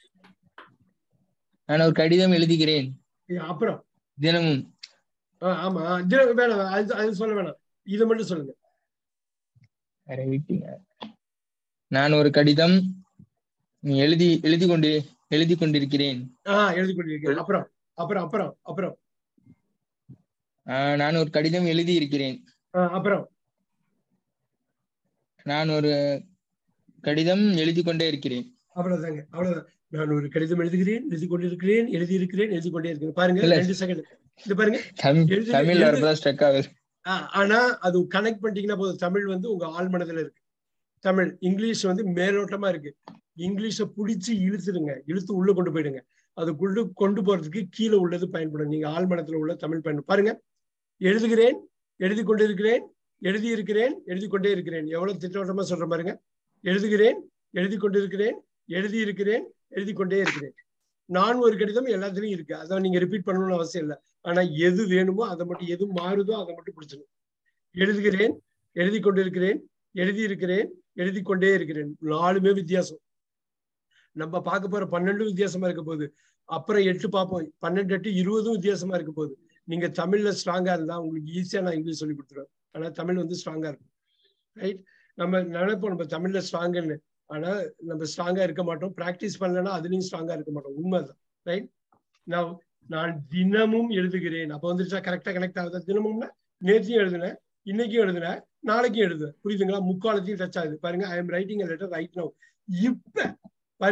நான் ஒரு கடிதம் எழுதுகிறேன் அப்புறம் தினமும் ஆ, ஆமா தினம் வேணாம் அது அது சொல்ல வேணாம் இதை மட்டும் சொல்லுங்க ரைட்டிங் நான் ஒரு கடிதம் எழுதி எழுதி கொண்டு எழுதி கொண்டிருக்கிறேன் ஆ எழுதி கொண்டிருக்கேன் அப்புறம் அப்புறம் அப்புறம் அப்புறம் ஆஹ், நான் ஒரு கடிதம் எழுதி இருக்கிறேன் ஆ, அப்புறம் நான் ஒரு கடிதம் எழுதி கொண்டே இருக்கிறேன் அவ்வளவுதாங்க அவ்வளவுதான் நான் ஒரு கடிதம் எழுதுகிறேன் எழுதி கொண்டிருக்கிறேன் எழுதி இருக்கிறேன் எழுதி கொண்டே இருக்கிறேன் பாருங்க இல்ல. ரெண்டு செகண்ட் இது பாருங்க தமிழ் எழுதி- தமிழ்ல எழுதி- வரதான் ஸ்ட்ரக் ஆகுது ஆ, ஆனா அது கனெக்ட் பண்ணிட்டீங்கன்னா போதும் தமிழ் வந்து உங்க ஆள் மனதுல இருக்கு தமிழ் இங்கிலீஷ் வந்து மேலோட்டமா இருக்கு இங்கிலீஷை புடிச்சு இழுத்துடுங்க இழுத்து உள்ள கொண்டு போயிடுங்க அதுக்குள்ள கொண்டு போறதுக்கு கீழே உள்ளது பயன்படும் நீங்க ஆள் மனத்துல உள்ள தமிழ் பயன்படும் பாருங்க எழுதுகிறேன் எழுதி கொண்டிருக்கிறேன் எழுதி இருக்கிறேன் எழுதி கொண்டே இருக்கிறேன் எவ்வளவு திட்டவட்டமா சொல்ற பாருங்க எழுதுகிறேன் எழுதி கொண்டிருக்கிறேன் எழுதி இருக்கிறேன் எழுதி கொண்டே இருக்கிறேன் நான் ஒரு கடிதம் எல்லாத்துலயும் இருக்கு அதான் நீங்க ரிப்பீட் பண்ணணும்னு அவசியம் இல்லை ஆனா எது வேணுமோ அதை மட்டும் எது மாறுதோ அதை மட்டும் பிடிச்சிடும் எழுதுகிறேன் எழுதி கொண்டிருக்கிறேன் எழுதி இருக்கிறேன் எழுதி கொண்டே இருக்கிறேன் நாலுமே வித்தியாசம் நம்ம பார்க்க போற பன்னெண்டு வித்தியாசமா இருக்க போகுது அப்புறம் எட்டு பார்ப்போம் பன்னெண்டு எட்டு இருபதும் வித்தியாசமா இருக்க போகுது நீங்க தமிழ்ல ஸ்ட்ராங்கா இருந்தா உங்களுக்கு ஈஸியா நான் இங்கிலீஷ் சொல்லி கொடுத்துருவேன் ஆனா தமிழ் வந்து ஸ்ட்ராங்கா இருக்கும் ரைட் நம்ம நினைப்போம் நம்ம தமிழ்ல ஸ்ட்ராங்குன்னு ஆனா நம்ம ஸ்ட்ராங்கா இருக்க மாட்டோம் பிராக்டிஸ் பண்ணலன்னா அதுலயும் ஸ்ட்ராங்கா இருக்க மாட்டோம் உண்மைதான் ரைட் நான் நான் தினமும் எழுதுகிறேன் அப்ப வந்துருச்சா கரெக்டா கனெக்ட் ஆகுதா தினமும்னா நேற்றையும் எழுதுனேன் இன்னைக்கும் எழுதுனேன் நாளைக்கும் எழுதுவேன் புரியுதுங்களா முக்காலத்தையும் டச் ஆகுது பாருங்க I am writing letter right now இப்ப பாருங்க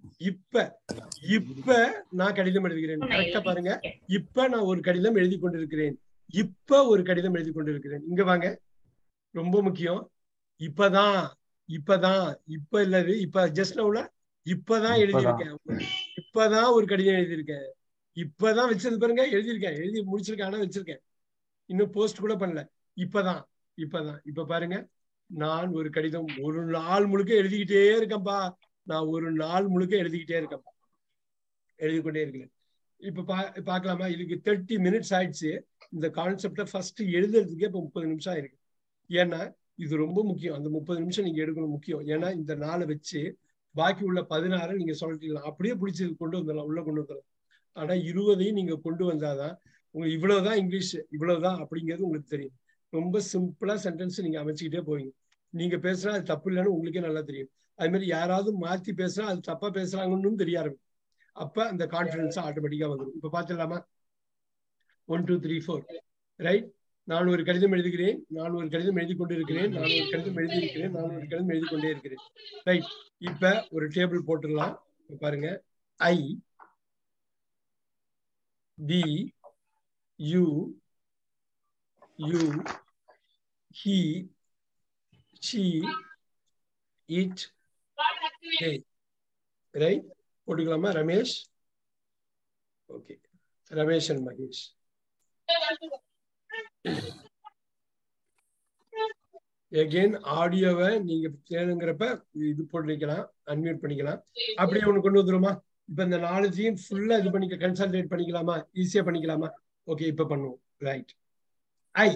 இப்ப இப்ப நான் கடிதம் எழுதுகிறேன் கரெக்டா பாருங்க இப்ப நான் ஒரு கடிதம் எழுதி கொண்டிருக்கிறேன் இப்ப ஒரு கடிதம் எழுதி கொண்டிருக்கிறேன் இங்க வாங்க ரொம்ப முக்கியம் இப்பதான் இப்பதான் இப்ப இல்லது இப்ப ஜஸ்ட் நவுல இப்பதான் எழுதியிருக்கேன் இப்பதான் ஒரு கடிதம் எழுதியிருக்கேன் இப்பதான் வச்சது பாருங்க எழுதியிருக்கேன் எழுதி முடிச்சிருக்கேன் ஆனா வச்சிருக்கேன் இன்னும் போஸ்ட் கூட பண்ணல இப்பதான் இப்பதான் இப்ப பாருங்க நான் ஒரு கடிதம் ஒரு நாள் முழுக்க எழுதிக்கிட்டே இருக்கேன்பா நான் ஒரு நாள் முழுக்க எழுதிக்கிட்டே இருக்கேன் எழுதி கொண்டே இருக்கிறேன் இப்ப பா பார்க்கலாமா இதுக்கு தேர்ட்டி மினிட்ஸ் ஆயிடுச்சு இந்த கான்செப்டை ஃபர்ஸ்ட் எழுதுறதுக்கே இப்போ முப்பது நிமிஷம் ஆயிருக்கு ஏன்னா இது ரொம்ப முக்கியம் அந்த முப்பது நிமிஷம் நீங்க எடுக்கணும் முக்கியம் ஏன்னா இந்த நாளை வச்சு பாக்கி உள்ள பதினாறு நீங்க சொல்லிட்டீங்களா அப்படியே பிடிச்சி கொண்டு வந்துடலாம் உள்ள கொண்டு வந்துடலாம் ஆனா இருபதையும் நீங்க கொண்டு வந்தாதான் உங்களுக்கு இவ்வளவுதான் இங்கிலீஷ் இவ்வளவுதான் அப்படிங்கிறது உங்களுக்கு தெரியும் ரொம்ப சிம்பிளா சென்டென்ஸ் நீங்க அமைச்சுக்கிட்டே போவீங்க நீங்க பேசுனா அது தப்பு இல்லைன்னு உங்களுக்கே நல்லா தெரியும் அது மாதிரி யாராவது மாத்தி பேசுனா அது தப்பா பேசுறாங்கன்னு தெரிய ஆரம்பிக்கும் அப்ப அந்த கான்பிடன்ஸ் ஆட்டோமேட்டிக்கா வந்துடும் இப்ப பாத்துடலாமா one two three four write நான் ஒரு கடிதம் எழுதுகிறேன் நான் ஒரு கடிதம் எழுதி கொண்டிருக்கிறேன் நான் ஒரு கடிதம் எழுதி இருக்கிறேன் நான் ஒரு கடிதம் எழுதி கொண்டே இருக்கிறேன் ரைட் இப்ப ஒரு டேபிள் போட்டுடலாம் இப்ப பாருங்க I B you you he she it a write போட்டுக்கலாமா Ramesh okay Ramesh and Mahesh again ஆடியோவை நீங்க வேணுங்கிறப்ப இது போட்டுக்கலாம் அன்மியூட் பண்ணிக்கலாம் அப்படியே ஒண்ணு கொண்டு வந்துருமா இப்ப இந்த நாலேஜையும் ஃபுல்லா இது பண்ணிக்க கன்சல்டேட் பண்ணிக்கலாமா ஈஸியா பண்ணிக்கலாமா ஓகே இப்ப பண்ணுவோம் ரைட் ஐ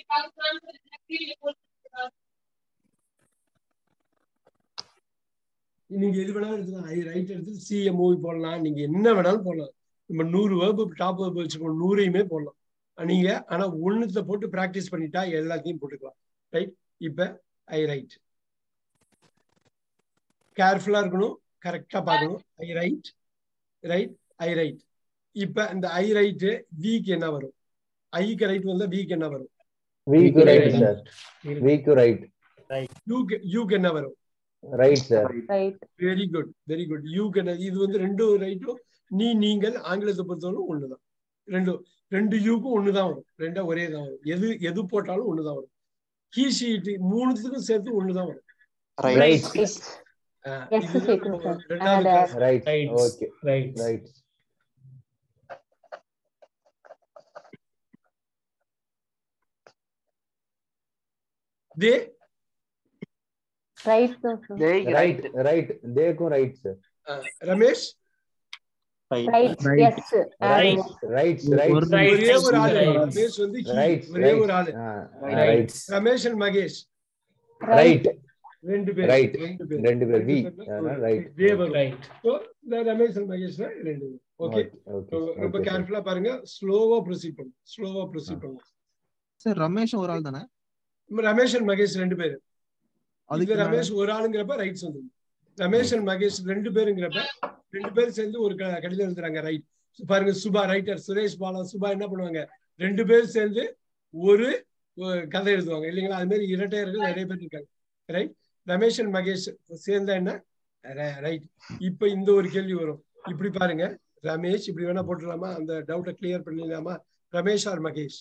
நீங்க எது வேணாலும் எடுத்துக்கலாம் ஐ ரைட் எடுத்து சிஏ மூவி போடலாம் நீங்க என்ன வேணாலும் போடலாம் நம்ம நூறு வேர்பு டாப் வேர்பு வச்சுக்கணும் நூறையுமே போடலாம் நீங்க ஆனா ஒண்ணுத்துல போட்டு பிராக்டிஸ் பண்ணிட்டா எல்லாத்தையும் போட்டுக்கலாம் ரைட் இப்ப ஐ ரைட் கேர்ஃபுல்லா இருக்கணும் கரெக்டா பார்க்கணும் I write write I write இப்ப இந்த ஐ ரைட்டு விக்கு என்ன வரும் ஐக்கு ரைட் வந்தா விக்கு என்ன வரும் வீக்கு ரைட் சார் வீக்கு ரைட் யூக்கு யூக்கு என்ன வரும் write sir write very good very good யூக்கு என்ன இது வந்து ரெண்டும் ரைட்டும் நீ நீங்கள் ஆங்கிலத்தை பொறுத்தவரை ஒண்ணுதான் ரெண்டும் ரெண்டு யூக்கும் ஒண்ணுதான் வரும் ரெண்டா ஒரே தான் வரும் எது எது போட்டாலும் ஒண்ணுதான் வரும் ஹீ ஷீட் மூணுத்துக்கும் சேர்த்து ஒண்ணுதான் வரும் ரைட் ஆஹ் Yes, இது கேக்குது sir. ரெண்டாவது Add. class. Write Right. Okay Right. Write they write தான் சார் They ரைட் ரைட் தேக்கும் ரைட் சார் ஆஹ் Ramesh write yes write right write Right. ஒரே ஒரு ஆளு Right. ரமேஷ் வந்து he. ரைட் ஒரே ஒரு ஆளு write Ramesh and Mahesh write ரெண்டு பேர் Right. ரெண்டு பேர் ரெண்டு பேர் வி பேர்னா ரைட் தே வரும் Right. So, இந்த ரமேஷ் அண்ட் மகேஷ் தான் ரெண்டு பேர் ஓகே ஓகே ரொம்ப கேர்ஃபுல்லா பாருங்க ஸ்லோவா ப்ரொசீட் பண்ணுங்க ஸ்லோவா ப்ரொசீட் பண்ணுங்க சார் ரமேஷ் ஒரு ஆள் தானே ரமேஷ் அண்ட் மகேஷ் ரெண்டு பேர் அதுக்கு இதுல ரமேஷ் ஒரு ஆளுங்கிறப்ப ரைட்ஸ் வந்து ரமேஷ் அண்ட் மகேஷ் ரெண்டு பேருங்கிறப்ப ரெண்டு பேரும் சேர்ந்து ஒரு க- கடிதம் எழுதுறாங்க ரைட் பாருங்க சுபா ரைட்டர் சுரேஷ் பாலா சுபா என்ன பண்ணுவாங்க ரெண்டு பேரும் சேர்ந்து ஒரு ஒரு கதை எழுதுவாங்க இல்லைங்களா அது மாதிரி இரட்டையர்கள் நிறைய பேர் இருக்காங்க ரைட் ரமேஷ் அண்ட் மகேஷ் சேர்ந்தா என்ன ரைட் இப்ப இந்த ஒரு கேள்வி வரும் இப்படி பாருங்க ரமேஷ் இப்படி வேணா போட்டுடலாமா அந்த டவுட்டை கிளியர் பண்ணிடலாமா ரமேஷ் ஆர் மகேஷ்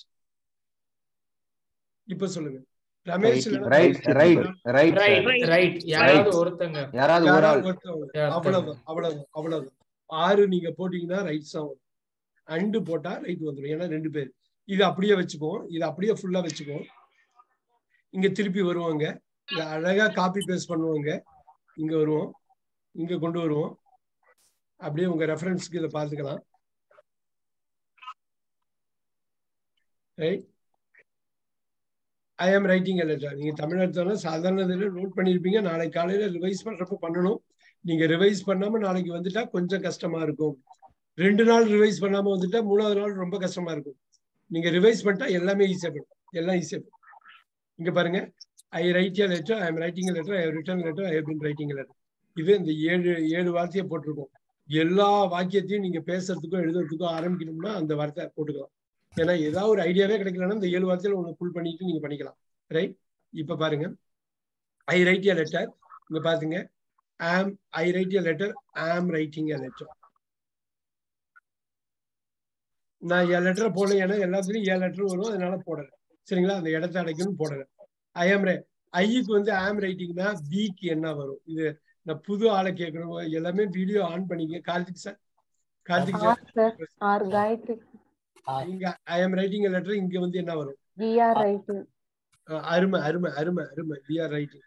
இப்ப சொல்லுங்க ரமேஷ் இல்லைன்னா write right write Right. Right. யாராவது ஒருத்தங்க யாராவது ஒரு ஆள் யாராவது ஒருத்தவங்க. அவ்வளவுதான் அவ்வளவுதான் அவ்வளவுதான் ஆறு நீங்க போட்டீங்கன்னா ரைட்ஸ் தான் வரும் அண்டு போட்டா ரைட் வந்துடும் ஏன்னா ரெண்டு பேர் இது அப்படியே வச்சுக்குவோம் இது அப்படியே ஃபுல்லா வச்சுக்குவோம் இங்க திருப்பி வருவாங்க இத அழகா காப்பி பேஸ்ட் பண்ணுவாங்க இங்க வருவோம் இங்க கொண்டு வருவோம் அப்படியே உங்க ரெஃபரன்ஸ்க்கு இதை பார்த்துக்கலாம் right I am writing a letter நீங்க தமிழகத்துல சாதாரண இதில் நோட் பண்ணியிருப்பீங்க நாளை காலையில ரிவைஸ் பண்றப்ப பண்ணணும் நீங்க ரிவைஸ் பண்ணாம நாளைக்கு வந்துட்டா கொஞ்சம் கஷ்டமா இருக்கும் ரெண்டு நாள் ரிவைஸ் பண்ணாம வந்துட்டா மூணாவது நாள் ரொம்ப கஷ்டமா இருக்கும் நீங்க ரிவைஸ் பண்ணிட்டா எல்லாமே ஈஸியா போயிடும் எல்லாம் ஈஸியா போயிடும் இங்க பாருங்க I write a letter I am writing a letter I written letter I been writing a letter இது இந்த ஏழு ஏழு வார்த்தையை போட்டிருக்கோம் எல்லா வாக்கியத்தையும் நீங்க பேசுறதுக்கோ எழுதுறதுக்கோ ஆரம்பிக்கணும்னா அந்த வார்த்தை போட்டுக்கலாம் ஏன்னா ஏதாவது ஒரு ஐடியாவே கிடைக்கலன்னா இந்த ஏழு வார்த்தையில ஒன்று ஃபுல் பண்ணிட்டு நீங்க பண்ணிக்கலாம் ரைட் இப்ப பாருங்க ஐ ரைட் எ லெட்டர் இங்க பாத்துங்க am I write a letter am writing a letter நான் என் லெட்டரை போடல ஏன்னா எல்லாத்துலயும் என் லெட்டர் வரும் அதனால போடல சரிங்களா அந்த இடத்த அடைக்கணும்னு போடல ஐ ஆம் ஐக்கு வந்து ஆம் ரைட்டிங்னா விக்கு என்ன வரும் இது நான் புது ஆளை கேட்கணும் எல்லாமே வீடியோ ஆன் பண்ணிக்க Karthik sir Karthik are sir sir are Gayathri இங்க ஐ ஆம் ரைட்டிங் லெட்டர் இங்க வந்து என்ன வரும் வி ஆர் ரைட்டிங் அஹ் அருமை அருமை அருமை அருமை we are writing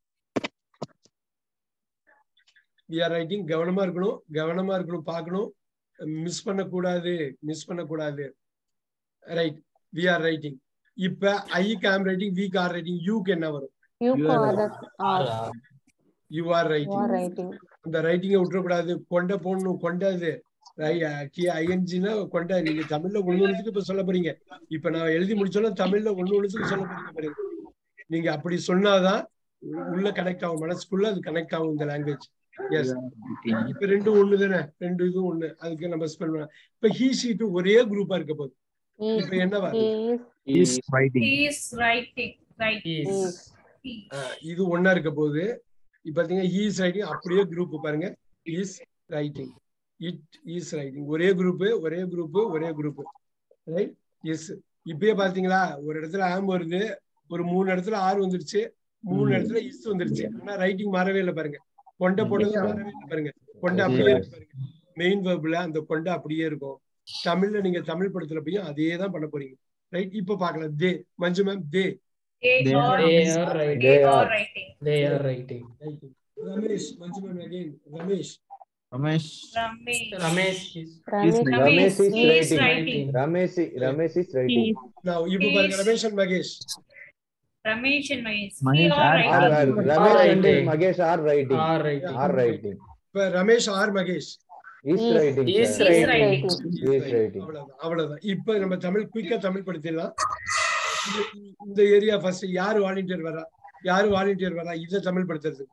we are writing கவனமா இருக்கணும் கவனமா இருக்கணும் பார்க்கணும் மிஸ் பண்ணக்கூடாது மிஸ் பண்ணக்கூடாது ரைட் வி ஆர் ரைட்டிங் இப்ப ஐக்கு ஆம் ரைட்டிங் விக்கு ஆர் ரைட்டிங் யூக்கு என்ன வரும் you are are you are you writing are writing அந்த ரைட்டிங்கை விட்டுறக்கூடாது கொண்ட போடணும் கொண்டாது ஐஎன்ஜினா கொண்ட நீங்க தமிழ்ல ஒண்ணு ஒண்ணுத்துக்கு இப்ப சொல்ல போறீங்க இப்ப நான் எழுதி முடிச்சோன்னா தமிழ்ல ஒண்ணு ஒண்ணுத்துக்கு சொல்ல போறீங்க பாருங்க நீங்க அப்படி சொன்னாதான் உ- உள்ள கனெக்ட் ஆகும் மனசுக்குள்ள அது கனெக்ட் ஆகும் இந்த லாங்குவேஜ் எஸ் இப்ப ரெண்டும் ஒண்ணு தானே ரெண்டு இதுவும் ஒண்ணு அதுக்கு நம்ம ஸ்பெல் பண்ணலாம் இப்ப ஹீ ஷீட் ஒரே குரூப்பா இருக்க போகுது இப்ப என்னவா is writing. He is writing. Right. Is He. ஆஹ் இது ஒண்ணா இருக்க போகுது இப்ப பாத்தீங்கன்னா he is ரைட்டிங் அப்படியே குரூப் பாருங்க is writing it is writing ஒரே குரூப் ஒரே குரூப் ஒரே குரூப் ரைட் எஸ் இப்பயே பாத்தீங்களா ஒரு இடத்துல ஆம் வருது ஒரு மூணு இடத்துல ஆர் வந்துருச்சு மூணு இடத்துல இஸ் வந்துருச்சு ஆனா ரைட்டிங் மாறவே இல்லை பாருங்க கொண்ட போட்டது மாறவே இல்லை பாருங்க கொண்ட அப்படியே இருக்கு பாருங்க மெயின் வேர்ப்ல அந்த கொண்ட அப்படியே இருக்கும் தமிழ்ல நீங்க தமிழ் படத்துல போய் அதே தான் பண்ண போறீங்க ரைட் இப்ப பாக்கலாம் they Manju ma'am they They, They are, are- they are writing. They They are are. writing. They are writing. Ramesh Manju ma'am again Ramesh Ramesh Ramesh. Ramesh is Ramesh Ramesh is He is writing. writing. Ramesh Ramesh is writing நான் இப்ப பாருங்க Ramesh and Mahesh Ramesh and Mahesh. We Mahesh are are- are writing. Ramesh and writing. Mahesh are writing are writing. Are writing இப்ப Ramesh are Mahesh is Is- writing is is sir writing. Writing is writing அவ்வளவுதான் அவ்வளவுதான் இப்ப நம்ம தமிழ் குயிக்கா தமிழ் படுத்திடலாம் இது- இந்த ஏரியா ஃபர்ஸ்ட் யாரு volunteer வரா யாரு வாலண்டியர் வரா இதை தமிழ் படுத்துறது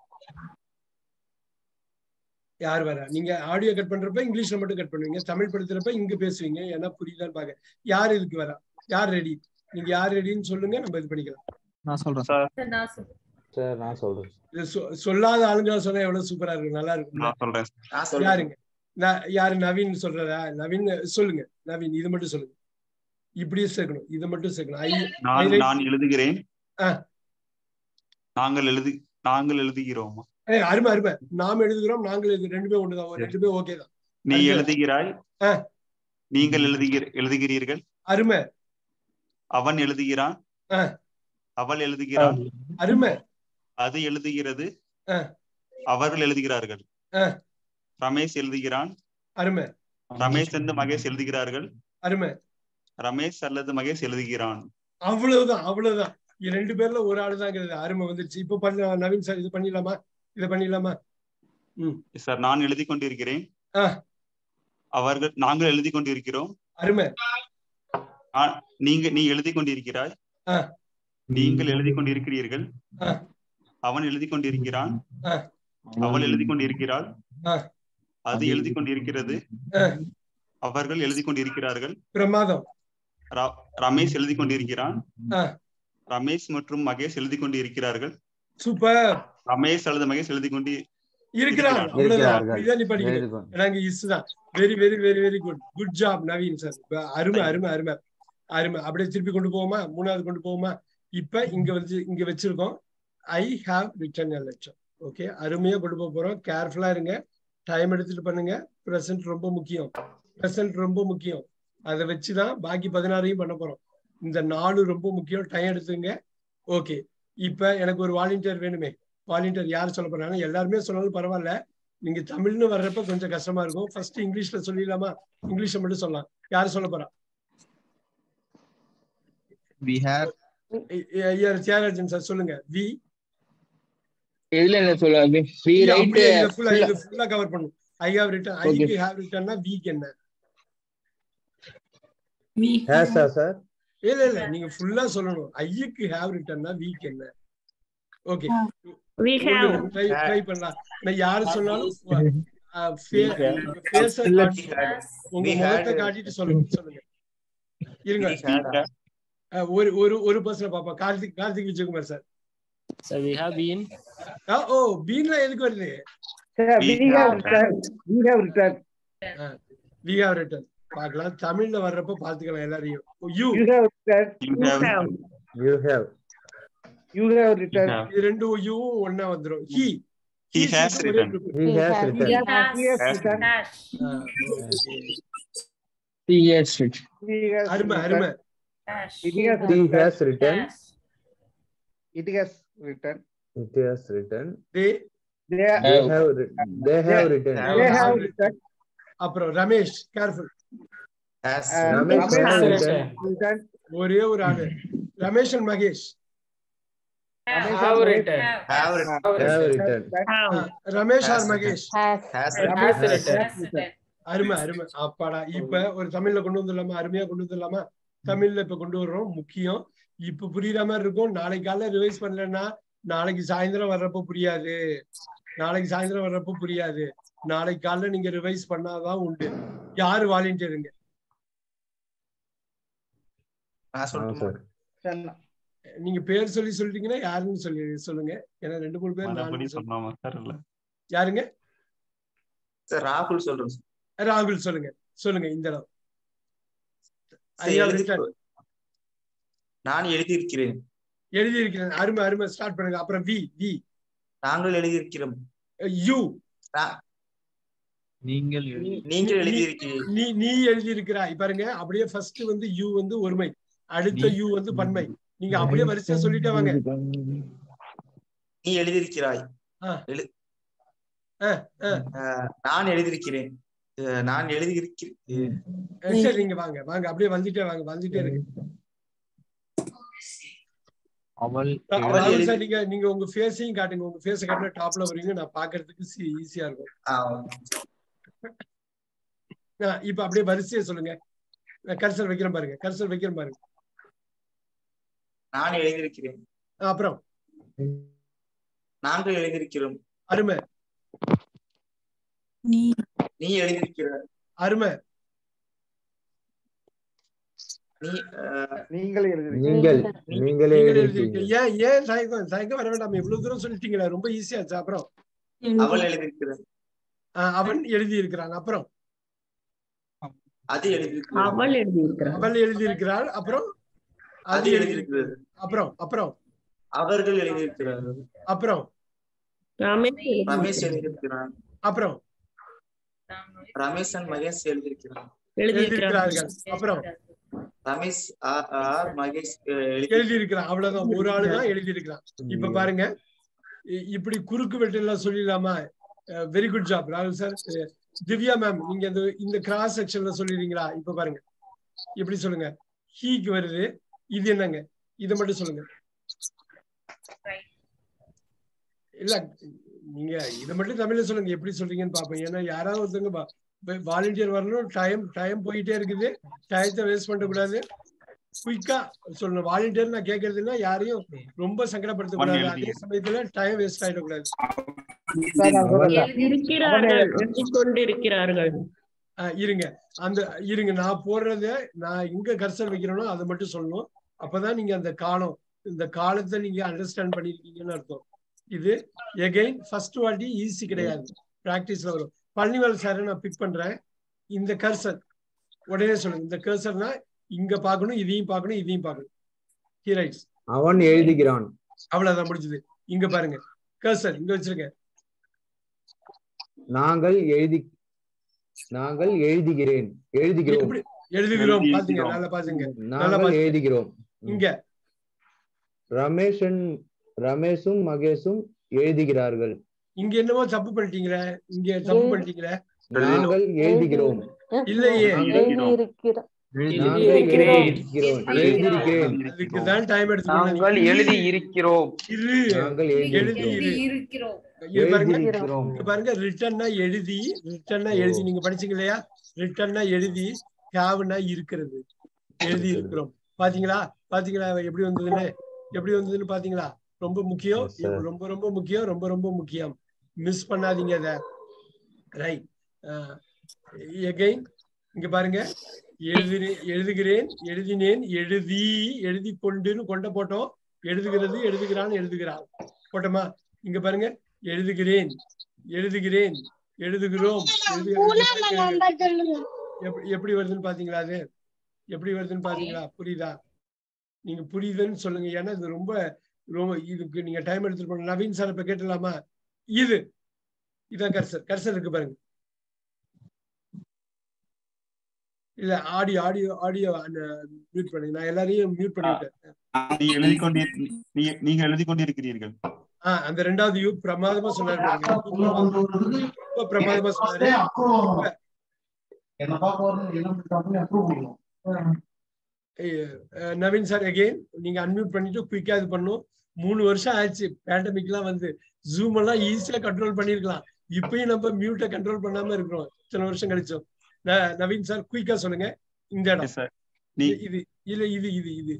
யார் வரா நீங்க ஆடியோ கட் பண்றப்ப இங்கிலீஷ்ல மட்டும் கட் பண்ணுவீங்க தமிழ் படுத்துறப்ப இங்க பேசுவீங்க ஏன்னா புரியுதான்னு பாக்க யார் இதுக்கு வரா யார் ரெடி நீங்க யார் ரெடின்னு சொல்லுங்க நம்ம இது பண்ணிக்கலாம் நான் சொல்றேன் சார் Sir, நான் சொல்றேன். சார் நான் சொல்றேன் இது சொ- சொல்லாத ஆளுங்களா சொன்னா எவ்வளவு சூப்பரா இருக்கும் நல்லா இருக்கும் நான் சொல்றேன் யாருங்க நான் யாரு நவீன் சொல்றதா நவீன் சொல்லுங்க நவீன் இது மட்டும் சொல்லுங்க இப்படியே சேர்க்கணும் இதை மட்டும் சேர்க்கணும் ஐ நான் highlight- நான் எழுதுகிறேன் ஆ. நாங்கள் எழுது நாங்கள் எழுதுகிறோம் ஏய், அருமை அருமை நாம் எழுதுகிறோம் நாங்கள் எழுது ரெண்டுமே ஒண்ணுதான் ரெண்டுமே ஓகே தான் நீ அடுத்து. எழுதுகிறாய் ஆ. நீங்கள் எழுதுகிற எழுதுகிறீர்கள் அருமை அவன் எழுதுகிறான் ஆ. அவள் எழுதுகிறாள் அருமை அது எழுதுகிறது ஆ. அவர்கள் எழுதுகிறார்கள் ஆ. ரமேஷ் எழுதுகிறான் அருமை ரமேஷ் என்று மகேஷ் எழுதுகிறார்கள் அருமை ரமேஷ் அல்லது மகேஷ் எழுதுகிறான் அவ்வளவுதான் அவ்வளவுதான் இது ரெண்டு பேர்ல ஒரு ஆளு தாங்கிறது அருமை வந்துருச்சு இப்ப பண்ண நவீன் சார் இது பண்ணிடலாமா இதை பண்ணிடலாமா சார் நான் எழுதி கொண்டிருக்கிறேன் ஆ. அவர்கள் நாங்கள் எழுதி கொண்டிருக்கிறோம் அருமை ஆ- நீங்க நீ எழுதி கொண்டிருக்கிறாய் ஆ. நீங்கள் எழுதி கொண்டிருக்கிறீர்கள் ஆ. அவன் எழுதி கொண்டிருக்கிறான் ஆ. அவள் எழுதி கொண்டிருக்கிறாள் ஆ. அது எழுதி கொண்டிருக்கிறது ஆ. அவர்கள் எழுதி கொண்டிருக்கிறார்கள் பிரமாதம் ர- ரமேஷ் எழுதி கொண்டிருக்கிறான் ஆ. ரமேஷ் மற்றும் மகேஷ் எழுதி கொண்டிருக்கிறார்கள் சூப்பர் ரமேஷ் அல்லது மகேஷ் எழுதி கொண்டு இருக்கிறான் இருக்கிறார்கள். அவ்வளவுதான் இருக்கிறார்கள். அப்படிதான் நீ படிக்கணும் வெரி குட் நாங்க இஸ் தான் very very very very good good job Naveen sir அருமை அருமை அருமை அருமை அப்படியே திருப்பி கொண்டு போவோமா மூணாவது கொண்டு போவோமா இப்ப இங்க வந்து இங்க வச்சிருக்கோம் I have written a letter okay அருமையா கொண்டு போக போறோம் கேர்ஃபுல்லா இருங்க டைம் எடுத்துட்டு பண்ணுங்க ப்ரெசன்ட் ரொம்ப முக்கியம் ப்ரெசன்ட் ரொம்ப முக்கியம் அதை வச்சுதான் பாக்கி பதினாறையும் பண்ண போறோம் இந்த நாலு ரொம்ப முக்கியம் டைம் எடுத்துங்க ஓகே இப்ப எனக்கு ஒரு வாலண்டியர் வேணுமே வாலண்டியர் யார் சொல்ல போறாங்க எல்லாருமே சொன்னாலும் பரவாயில்ல நீங்க தமிழ்னு வர்றப்ப கொஞ்சம் கஷ்டமா இருக்கும் ஃபர்ஸ்ட் இங்கிலீஷ்ல சொல்லிடலாமா இங்கிலீஷ்ல மட்டும் சொல்லலாம் யாரு சொல்ல போறா we have ஐயா தியாகராஜன் சார் சொல்லுங்க வி எதுல என்ன சொல்ல ஃப்ரீ ரைட் ஃபுல்லா இது ஃபுல்லா கவர் பண்ணும் ஐ ஹேவ் ரிட்டன் Okay. ஐக்கு ஹேவ் ரிட்டன்னா வீக் என்ன ஹேஸா சார் இல்ல இல்ல நீங்க ஃபுல்லா சொல்லணும் ஐக்கு ஹேவ் ரிட்டன்னா வீக் என்ன okay we have try try பண்ணலாம் நான் யாரு சொன்னாலும் ஃபேஸ காட்டி உங்க We had- முகத்தை காட்டிட்டு சொல்லுங்க சொல்லுங்க இருங்க அஹ் ஒரு ஒரு ஒரு பர்சன் பாப்பா Karthik Karthik Vijayakumar sir So we have been. ஓ பீன்ல எதுக்கு வருது Sir, we have returned. We have returned. We have written பார்க்கலாம் தமிழ்ல வர்றப்ப பாத்துக்கலாம் எல்லாரையும் you You have returned. You have. You have. You have returned. have. இது ரெண்டு யூவும் ஒண்ணா வந்துரும் he He has returned. He has returned. He has returned. He has returned. He has அருமை returned. அருமை It has He returned. has returned. It has returned. It has returned. They They They Have. have. re- They have returned. they have returned. அப்புறம் Ramesh careful And Ramesh Ramesh has has returned. returned. ஒரே ஒரு ஆளு Ramesh and Mahesh Ramesh Have and returned. Have Have returned. Ramesh are Mahesh Has. Ramesh Has has returned. returned. அருமை அருமை அப்பாடா இப்ப ஒரு தமிழ்ல கொண்டு வந்துடலாமா அருமையா கொண்டு வந்துடலாமா தமிழ்ல இப்ப கொண்டு வர்றோம் முக்கியம் இப்ப புரியுற மாதிரி இருக்கும் நாளைக்கு காலைல ரிவைஸ் பண்ணலன்னா நாளைக்கு சாயந்தரம் வர்றப்ப புரியாது நாளைக்கு சாயந்தரம் வர்றப்ப புரியாது நாளைக்கு காலைல நீங்க ரிவைஸ் பண்ணாதான் உண்டு யாரு வாலண்டியருங்க ஆ, sir. நீங்க பேர் சொல்லி சொல்லிட்டீங்கன்னா யாருன்னு சொல்லி சொல்லுங்க ஏன்னா ரெண்டு மூணு பேர் மறுபடி நாலு சொல்லு- சொல்லாம சார் இல்ல யாருங்க சார் ராகுல் சொல்றேன் சார் ராகுல் சொல்லுங்க சொல்லுங்க இந்த இடம் சார், ஐயா எழுதி- return. நான் எழுதியிருக்கிறேன் எழுதி இருக்கிறேன் அருமை அருமை ஸ்டார்ட் பண்ணுங்க அப்புறம் வி வி நாங்கள் எழுதியிருக்கிறோம் யூ நீங்கள் நீங்கள் எழுதியிருக்கிறீர்கள் நீ நீ எழுதி இருக்கிறாய் பாருங்க அப்படியே ஃபர்ஸ்ட் வந்து யூ வந்து ஒருமை அடுத்த யூ வந்து பன்மை நீங்க அப்படியே வரிசையா சொல்லிட்டே வாங்க நீ எழுதியிருக்கிறாய் ஆ. எழு- ஆ, ஆ. அஹ், நான் எழுதியிருக்கிறேன் அஹ், நான் எழுதியிருக்கிறேன் அஹ் சரி நீங்க வாங்க வாங்க அப்படியே வந்துட்டே வாங்க வந்துட்டே இருக்கு அவள் ரா- அவள் ராகுல் எழுதி- சார் நீங்க நீங்க உங்க ஃபேஸையும் காட்டுங்க உங்க ஃபேஸ காட்டினா டாப்ல வருவீங்க நான் பாக்குறதுக்கு ஈஸியா இருக்கும் ஆ, ஆ, இப்ப அப்படியே வரிசையா சொல்லுங்க கர்சல் வைக்கிறேன் பாருங்க கர்சல் வைக்கிறேன் பாருங்க நான் எழுதியிருக்கிறேன் ஆ, அப்புறம் நாங்கள் எழுதியிருக்கிறோம் அருமை நீ எழுதியிருக்கிறாய் அருமை நீ அஹ், நீங்கள் எழுதுறீங்க நீங்கள் நீங்களே நீங்க எழுதியிருக்கீங்க எழுதிருக்கீங்க ஏன் ஏன் தயக்கம் தயக்கம் வர வேண்டாம் இவ்வளவு தூரம் சொல்லிட்டீங்களா ரொம்ப ஈஸியாச்சு அப்புறம் அவள் எழுதியிருக்கிறாள் ஆ, அவன் எழுதி இருக்கிறான் அப்புறம் அது எழுதியிருக்கிறாள் அவள் எழுதியிருக்கிறார் அவள் எழுதி இருக்கிறாள் அப்புறம் அது அது எழுதி எழுதியிருக்கிறது அப்புறம் அப்புறம் அவர்கள் எழுதியிருக்கிறார்கள் அப்புறம் ரமேஷ் ரமேஷ் எழுதியிருக்கிறான் அப்புறம் ரமேஷ் அண்ட் மகேஷ் எழுதியிருக்கிறான் எழுதியிருக்கிறார்கள் அப்புறம் ரமேஷ் ஆ- ஆர் மகேஷ் அஹ், எழுதி எழுதி இருக்கிறான் அவ்வளவுதான் ஒரு ஆளு தான் எழுதி இருக்கிறான் இப்ப பாருங்க இ- இப்படி குறுக்கு வெட்டு எல்லாம் சொல்லிடலாமா வெரி குட் ஜாப் ராகுல் சார் திவ்யா மேம் நீங்க இந்த இந்த கிராஸ் செக்ஷன்ல சொல்லிடுறீங்களா இப்ப பாருங்க எப்படி சொல்லுங்க ஹீக்கு வருது இது என்னங்க இதை மட்டும் சொல்லுங்க இல்ல நீங்க இதை மட்டும் தமிழ்ல சொல்லுங்க எப்படி சொல்றீங்கன்னு பாப்போம் ஏன்னா யாராவது ஒருத்தவங்க வாலண்டியர் வரணும் டைம் டைம் போயிட்டே இருக்குது டயத்தை வேஸ்ட் பண்ணக்கூடாது குயிக்கா சொல்லணும் வாலண்டியர் நான் கேட்கறது இல்ல யாரையும் ரொம்ப சங்கடப்படுத்த கூடாது One அதே எழுதி. சமயத்துல டைம் வேஸ்ட் ஆயிடக்கூடாது இருக்கிறார்கள் எழுதிக் கொண்டிருக்கிறார்கள் ஆஹ் இருங்க அந்த இருங்க நான் போடுறத நான் எங்க கர்சர் வைக்கிறேனோ அதை மட்டும் சொல்லணும் அப்பதான் நீங்க அந்த காலம் இந்த காலத்தை நீங்க அண்டர்ஸ்டாண்ட் பண்ணிருக்கீங்கன்னு அர்த்தம் இது எகைன் ஃபர்ஸ்ட் வாட்டி ஈஸி கிடையாது பிராக்டிஸ்ல வரும் பழனிவேல் சாரை நான் பிக் பண்றேன் இந்த கர்சர் உடனே சொல்லுங்க இந்த கர்சர்னா இங்க பார்க்கணும் இதையும் பார்க்கணும் இதையும் பார்க்கணும் ஹி ரைட்ஸ் அவன் எழுதுகிறான் அவ்வளவுதான் முடிஞ்சது இங்க பாருங்க கர்சர் இங்க வச்சிருக்கேன் நாங்கள் எழுதி நாங்கள் எழுதுகிறேன் எழுதுகிறோம் எப்படி எழுதுகிறோம் எழுதி பாத்தீங்க இருக்கிறோம். நல்லா பாத்துங்க நல்லா நாங்கள் பாத்துங்க. எழுதுகிறோம் இங்க ரமேஷன் ரமேஷும் மகேஷும் எழுதுகிறார்கள் இங்க என்னமோ தப்பு பண்ணிட்டீங்களே இங்க தப்பு ஏய். பண்ணிட்டீங்களே நாங்கள் எழுதுகிறோம் இல்லையே எழுதியிருக்கிறார் நாங்கள் எழுதியிருக்கிறேன். எழுதியிருக்கிறோம் எழுதியிருக்கிறேன் அதுக்கு தான் டைம் நாங்கள் எழுதி இருக்கிறோம் இரு நாங்கள் எழுதி எழுதியிருக்கிறோம் இரு இருக்கிறோம் இங்க பாருங்க எழுதியிருக்கிறோம் இங்க பாருங்க ரிட்டர்னா எழுதி ரிட்டர்னா எழுதி நீங்க படிச்சீங்க இல்லையா ரிட்டர்னா எழுதி ஹேவ்னா இருக்கிறது எழுதி இருக்கிறோம் பாத்தீங்களா பாத்தீங்களா எப்படி வந்ததுன்னு எப்படி வந்ததுன்னு பாத்தீங்களா ரொம்ப முக்கியம் Yes, sir. ரொம்ப ரொம்ப முக்கியம் ரொம்ப ரொம்ப முக்கியம் மிஸ் பண்ணாதீங்க அத ரைட் எகைன் இங்க பாருங்க எழுதினேன் எழுதுகிறேன் எழுதினேன் எழுதி எழுதி கொண்டுன்னு கொண்ட போட்டோம் எழுதுகிறது எழுதுகிறான் எழுதுகிறான் போட்டோமா இங்க பாருங்க எழுதுகிறேன் எழுதுகிறேன் எழுதுகிறோம் எழுதுகிறேன். எப்படி எப்படி வருதுன்னு பாத்தீங்களா அது எப்படி வருதுன்னு பாத்தீங்களா புரியுதா நீங்க புரியுதுன்னு சொல்லுங்க ஏன்னா இது ரொம்ப ரொம்ப இதுக்கு நீங்க டைம் எடுத்துட்டு போன நவீன் சார் இப்ப கேட்டலாமா இது இதான் கர்சர் கர்சர் இருக்கு பாருங்க இல்ல ஆடியோ ஆடியோ ஆடியோ மியூட் பண்ணுங்க நான் எல்லாரையும் மியூட் பண்ணிவிட்டேன் நீ எழுதி கொண்டு நீ நீங்க எழுதி கொண்டிருக்கிறீர்கள் ஆஹ் அந்த ரெண்டாவது யூ பிரமாதமா சொன்னாரு பாருங்க. ரொம்ப பிரமாதமா சொன்னாரு இப்ப ஏய், அஹ், நவீன் சார் அகைன் நீங்க அன்மியூட் பண்ணிட்டு குயிக்கா இது பண்ணும் மூணு வருஷம் ஆச்சு பேண்டமிக் எல்லாம் வந்து ஜூம் எல்லாம் ஈஸியா கண்ட்ரோல் பண்ணிருக்கலாம் இப்பயும் நம்ம மியூட்டை கண்ட்ரோல் பண்ணாம இருக்கிறோம் இத்தனை வருஷம் கழிச்சோம் ந- நவீன் சார் குயிக்கா சொல்லுங்க இந்த இடம் சார் நீ இது இல்ல இது இது இது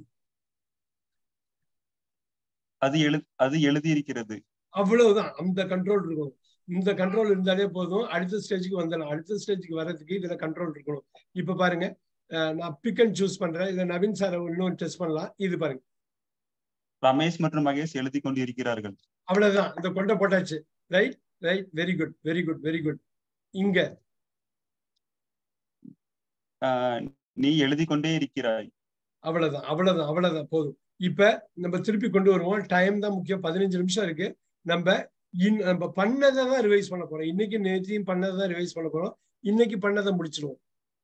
அது எழு அது எழுதி இருக்கிறது அவ்வளவுதான் அந்த கண்ட்ரோல் இருக்கும் இந்த கண்ட்ரோல் இருந்தாலே போதும் அடுத்த ஸ்டேஜுக்கு வந்துடலாம் அடுத்த ஸ்டேஜுக்கு வர்றதுக்கு இதுல கண்ட்ரோல் இருக்கணும் இப்ப பாருங்க அஹ், நான் பிக் அண்ட் சூஸ் பண்றேன் இதை நவீன் சார் இன்னும் டெஸ்ட் பண்ணலாம் இது பாருங்க ரமேஷ் மற்றும் மகேஷ் எழுதி கொண்டு இருக்கிறார்கள் அவ்வளவுதான் இந்த கொண்டை போட்டாச்சு right right very good very good very good இங்க ஆஹ் நீ எழுதி கொண்டே இருக்கிறாய் அவ்வளவுதான் அவ்வளவுதான் அவ்வளவுதான் போதும் இப்ப நம்ம திருப்பி கொண்டு வருவோம் டைம் தான் முக்கியம் பதினஞ்சு நிமிஷம் இருக்கு நம்ம இன் நம்ம பண்ணதை தான் ரிவைஸ் பண்ண போறோம் இன்னைக்கு நேற்றையும் பண்ணதை தான் ரிவைஸ் பண்ண போறோம் இன்னைக்கு பண்ணதை முடிச்சிருவோம்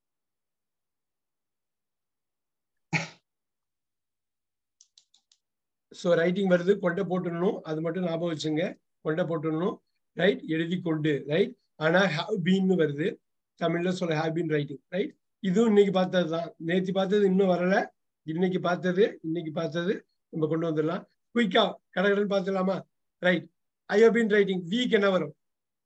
ஸோ ரைட்டிங் வருது கொண்டை போட்டுடணும் அது மட்டும் ஞாபகம் வச்சுங்க கொண்டை போட்டுடணும் ரைட் எழுதி கொண்டு ரைட் ஆனா ஹாவ் பீன்னு வருது தமிழ்ல சொல்ல ஹாவ் பீன் ரைட்டிங் ரைட் இதுவும் இன்னைக்கு பார்த்தது தான் நேற்று பார்த்தது இன்னும் வரல இன்னைக்கு பார்த்தது இன்னைக்கு பார்த்தது நம்ம கொண்டு வந்துடலாம் குயிக்கா கடகடன் பார்த்துடலாமா right I have been writing வீக் என்ன வரும்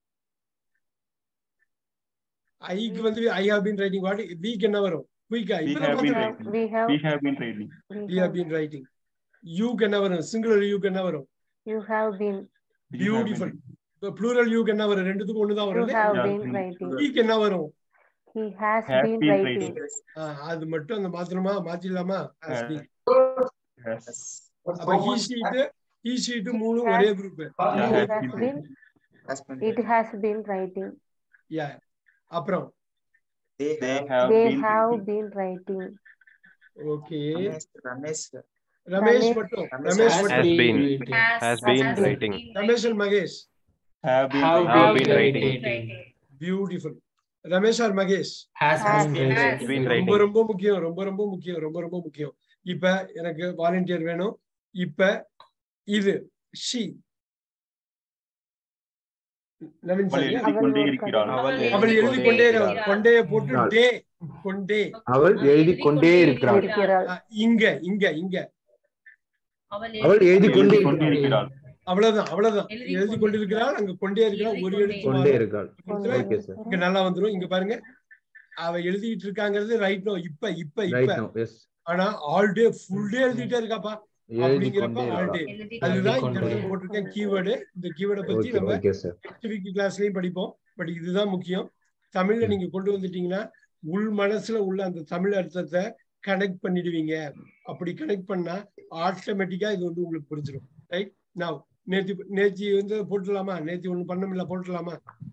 ஐக்கு வந்து I have been writing what வீக் என்ன வரும் குயிக்கா we இப்ப have been பார்த்துக்கலாம் writing We have, we have been writing we have been writing யூக்கு என்ன வரும் சிங்குலர் யூக்கு என்ன வரும் you have been, We have been beautiful இப்போ ப்ளூரல் யூக்கு என்ன வரும் ரெண்டுத்துக்கும் ஒண்ணுதான் you வரும் have Yeah, been been- writing. வீக் என்ன வரும் He has Has been been writing. ஆ, அது மட்டும் அந்த மாத்திரமா மாத்திடலாமா Has been. Yes. அப்ப ஹீ ஷீட் ஹீ ஷீட் மூணு ஒரே group It Yeah, has has been been, it has been writing. Yeah அப்புறம் They have They been have writing. been writing. ஓகே ரமேஷ் ரமேஷ் ரமேஷ் மட்டும் ரமேஷ் ரமேஷ் Has மட்டும் been. writing. Has been writing. Ramesh and Mahesh have been Have writing. Have been been writing. writing. Beautiful Ramesh are Mahesh Has Has been been Has writing. been ரொம்ப writing. ரொம்ப முக்கியம் ரொம்ப ரொம்ப முக்கியம் ரொம்ப ரொம்ப முக்கியம் இப்ப எனக்கு வாலண்டியர் வேணும் இப்ப இது ஷி நவீன் அவள் சார் எழுதி கொண்டே இருக்கிறாள் அவள் அவள் எழுதி கொண்டே இருக்கிறாள். கொண்டைய போட்டு இருக்கிறாள். டே கொண்டே அவள் எழுதி கொண்டே இருக்கிறாள் இருக்கிறாள். ஆ, இங்க இங்க இங்க அவள் எழுதி கொண்டே எழுதி கொண்டே இருக்கிறாள் அவ்வளவுதான் அவ்வளவுதான் எழுதி எழுதி கொண்டே கொண்டிருக்கிறாள் அங்க கொண்டே இருக்கிறாள் ஒரு எழுத்து கொண்டே மாறும். இருக்காள் இடத்துல ஓகே சார் இங்க நல்லா வந்துரும் இங்க பாருங்க அவ எழுதிட்டு இருக்காங்கிறது ரைட் நோ இப்ப இப்ப ரைட் இப்ப நோ எஸ் ஆனா ஆல் டே ஃபுல் டே எழுதிட்டே இருக்காப்பா எழுதி அப்படிங்கிறப்ப கொண்டே ஆல் இருக்காள் டே அதுதான் இந்த கொண்டே. இடத்துல போட்டிருக்கேன் கீவேர்டு இந்த கீவேர்டை பத்தி ஓகே நம்ம ஓகே சார் ஆக்டிவிட்டி கிளாஸ்லயும் படிப்போம் பட் இதுதான் முக்கியம் தமிழ்ல ம். நீங்க கொண்டு வந்துட்டீங்கன்னா உள் மனசுல உள்ள அந்த தமிழ் அர்த்தத்தை கனெக்ட் பண்ணிடுவீங்க அப்படி கனெக்ட் பண்ணா ஆட்டோமேட்டிக்கா இது வந்து உங்களுக்கு புரிஞ்சிடும் ரைட் நான் நேத்தி நேத்தி வந்து போட்டுடலாமா நேத்தி ஒண்ணு பண்ணமில்ல போட்டுடலாமா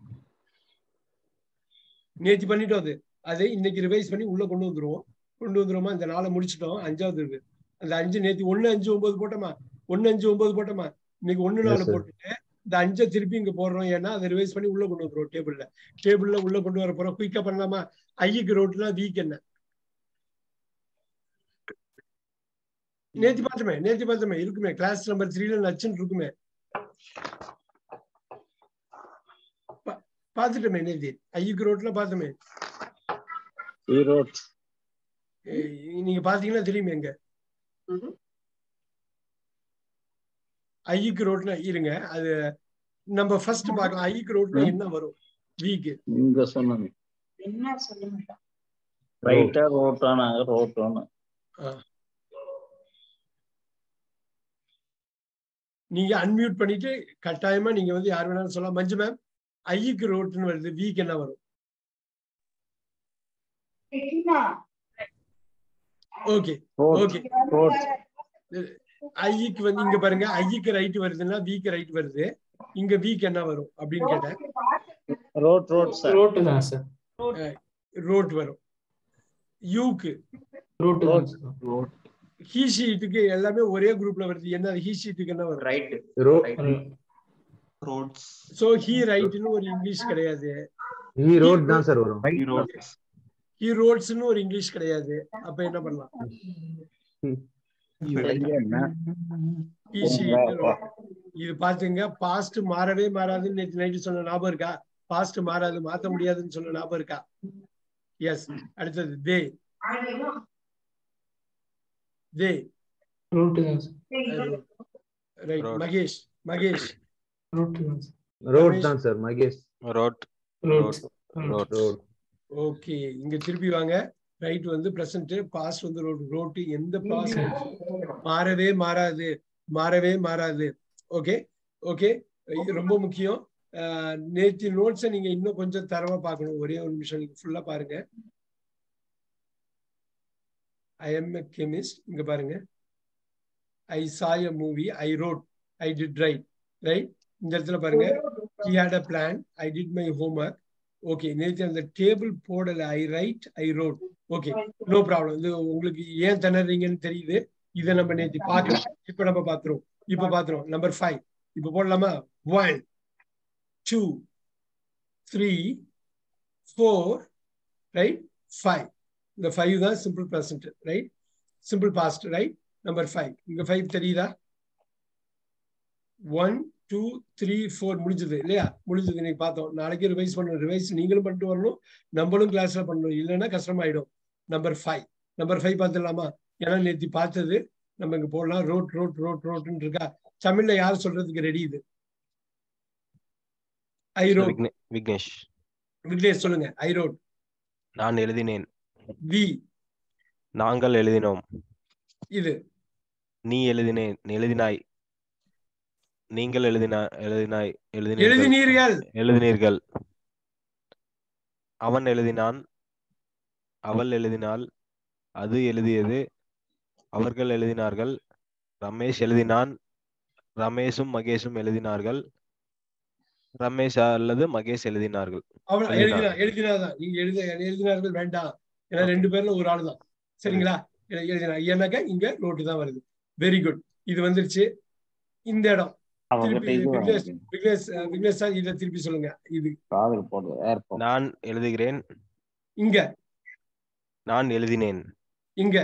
நேத்தி பண்ணிட்டோம் அது அதை இன்னைக்கு ரிவைஸ் பண்ணி உள்ள கொண்டு வந்துருவோம் கொண்டு வந்துருவோமா இந்த நாளை முடிச்சிட்டோம் அஞ்சாவது இது அந்த அஞ்சு நேத்தி ஒண்ணு அஞ்சு ஒன்பது போட்டோமா ஒண்ணு அஞ்சு ஒன்பது போட்டோமா இன்னைக்கு ஒண்ணு Yes, நாலு sir. போட்டுட்டு இந்த அஞ்சை திருப்பி இங்க போடுறோம் ஏன்னா அதை ரிவைஸ் பண்ணி உள்ள கொண்டு வந்துருவோம் டேபிள்ல டேபிள்ல உள்ள கொண்டு வர போறோம் குயிக்கா பண்ணலாமா ஐக்கு ரோட்னா வீக் என்ன நேத்தி பார்த்தோமே நேத்தி பார்த்தோமே இருக்குமே கிளாஸ் நம்பர் த்ரீல நச்சுன்னு இருக்குமே பா- பார்த்துட்டோமே நேத்தி ஐக்கு ரோட்ல பார்த்தோமே ஏய், நீங்க பாத்தீங்கன்னா தெரியுமே எங்க ஐக்கு ரோட்ல இருங்க அது நம்ம ஃபர்ஸ்ட் பார்க்கலாம் ஐக்கு ரோட்ல என்ன வரும் வீக் இங்க சொன்னது என்ன சொல்லுங்க ரைட்டா ரோட்டானாங்க ரோட்டோன்னு நீங்க அன்மியூட் பண்ணிட்டு கட்டாயமா நீங்க வந்து யார் வேணாலும் சொல்லலாம் மஞ்சு மேம் ஐக்கு ரோட்னு வருது வீக் என்ன வரும் ஓகே ஓகே ஐக்கு வந்து இங்க பாருங்க ஐக்கு ரைட் வருதுன்னா விக்கு ரைட் வருது இங்க விக்கு என்ன வரும் அப்படின்னு கேட்டேன் ரோட் ரோட் சார் ரோட்டு தான் சார் ரோட் வரும் யூக்கு ரோட்டு தான் சார் ஹீ ஷீட்டுக்கு எல்லாமே ஒரே குரூப்ல வருது என்ன ஹீ ஷீட்டுக்கு என்ன வரும் ரைட் ரோ ரோட்ஸ் சோ ஹீ ரைட்னு ஒரு இங்கிலீஷ் கிடையாது ஈ ரோட் தான் சார் வரும் ரோட்ஸ் ஹீ ரோட்ஸ்னு ஒரு இங்கிலீஷ் கிடையாது அப்ப என்ன பண்ணலாம் ஹீ ஷீட் இது பாத்துங்க பாஸ்ட் மாறவே மாறாதுன்னு நேற்று நைட்டு சொன்ன ஞாபகம் இருக்கா பாஸ்ட் மாறாது மாத்த முடியாதுன்னு சொன்ன ஞாபகம் இருக்கா எஸ் அடுத்தது தே தே ரோட்டு தான் sir write Mahesh Mahesh wrote தான் சார் ரோட் தான் sir Mahesh wrote wrote wrote wrote okay இங்க திருப்பி வாங்க ரைட் வந்து பிரசன்ட் பாஸ்ட் வந்து ரோட் ரோட்டு எந்த பாஸ்ட் மாறவே மாறாது மாறவே மாறாது ஓகே ஓகே இது ரொம்ப முக்கியம் அஹ், நேத்து நோட்ஸை நீங்க இன்னும் கொஞ்சம் தரவா பார்க்கணும் ஒரே ஒரு நிமிஷம் நீங்க ஃபுல்லா பாருங்க ஐ எம் எ கெமிஸ்ட் இங்க பாருங்க I saw a movie I wrote I did write write இந்த இடத்துல பாருங்க he had a plan i did my homework okay நேற்று அந்த டேபிள் போடல I write I wrote okay no problem இது உங்களுக்கு ஏன் திணறீங்கன்னு தெரியுது இதை நம்ம நேற்று பார்க்கலாம் இப்ப நம்ம பார்த்துருவோம் இப்ப பார்த்துருவோம் நம்பர் ஃபைவ் இப்ப போடலாமா one two three four right five இந்த ஃபைவ் தான் simple present right simple past right number five இங்க ஃபைவ் தெரியுதா ஒன் டூ த்ரீ ஃபோர் முடிஞ்சது இல்லையா முடிஞ்சது இன்னைக்கு பார்த்தோம் நாளைக்கு ரிவைஸ் பண்ணணும் ரிவைஸ் நீங்களும் பண்ணிட்டு வரணும் நம்மளும் கிளாஸ்ல பண்ணணும் இல்லைன்னா கஷ்டமாயிடும் நம்பர் ஃபைவ் நம்பர் ஃபைவ் பார்த்துடலாமா ஏன்னா நேத்தி பார்த்தது நம்ம இங்க போடலாம் ரோட் ரோட் ரோட் ரோட்னு இருக்கா தமிழ்ல யார் சொல்றதுக்கு ரெடி இது ஐ ரோட் விக்னே- விக்னேஷ் விக்னேஷ் சொல்லுங்க ஐ ரோட் நான் எழுதினேன் வி நாங்கள் எழுதினோம் இது நீ எழுதினேன் எழுதினாய் நீங்கள் எழுதினா எழுதினாய் எழுதினீர்கள் எழுதினீர்கள் எழுதினீர்கள் அவன் எழுதினான் அவள் எழுதினாள் அது எழுதியது அவர்கள் எழுதினார்கள் ரமேஷ் எழுதினான் ரமேஷும் மகேஷும் எழுதினார்கள் ரமேஷ் அல்லது மகேஷ் எழுதினார்கள் அவள் எழுதினார். எழுதினா எழுதினாதான் நீங்க எழுத எழுதினார்கள் வேண்டாம் ஏன்னா ரெண்டு பேர்ல ஒரு ஆள் தான் சரிங்களா எ- எழுதினா ஏன்னாக்கா இங்க நோட்டு தான் வருது வெரி குட் இது வந்துருச்சு இந்த இடம் திருப்பி விக்னேஷ் விக்னேஷ் அஹ், விக்னேஷ் சார் இதை திருப்பி சொல்லுங்க இது காதல் போடுறது ஏர்போர்ட் நான் எழுதுகிறேன் இங்க நான் எழுதினேன் இங்க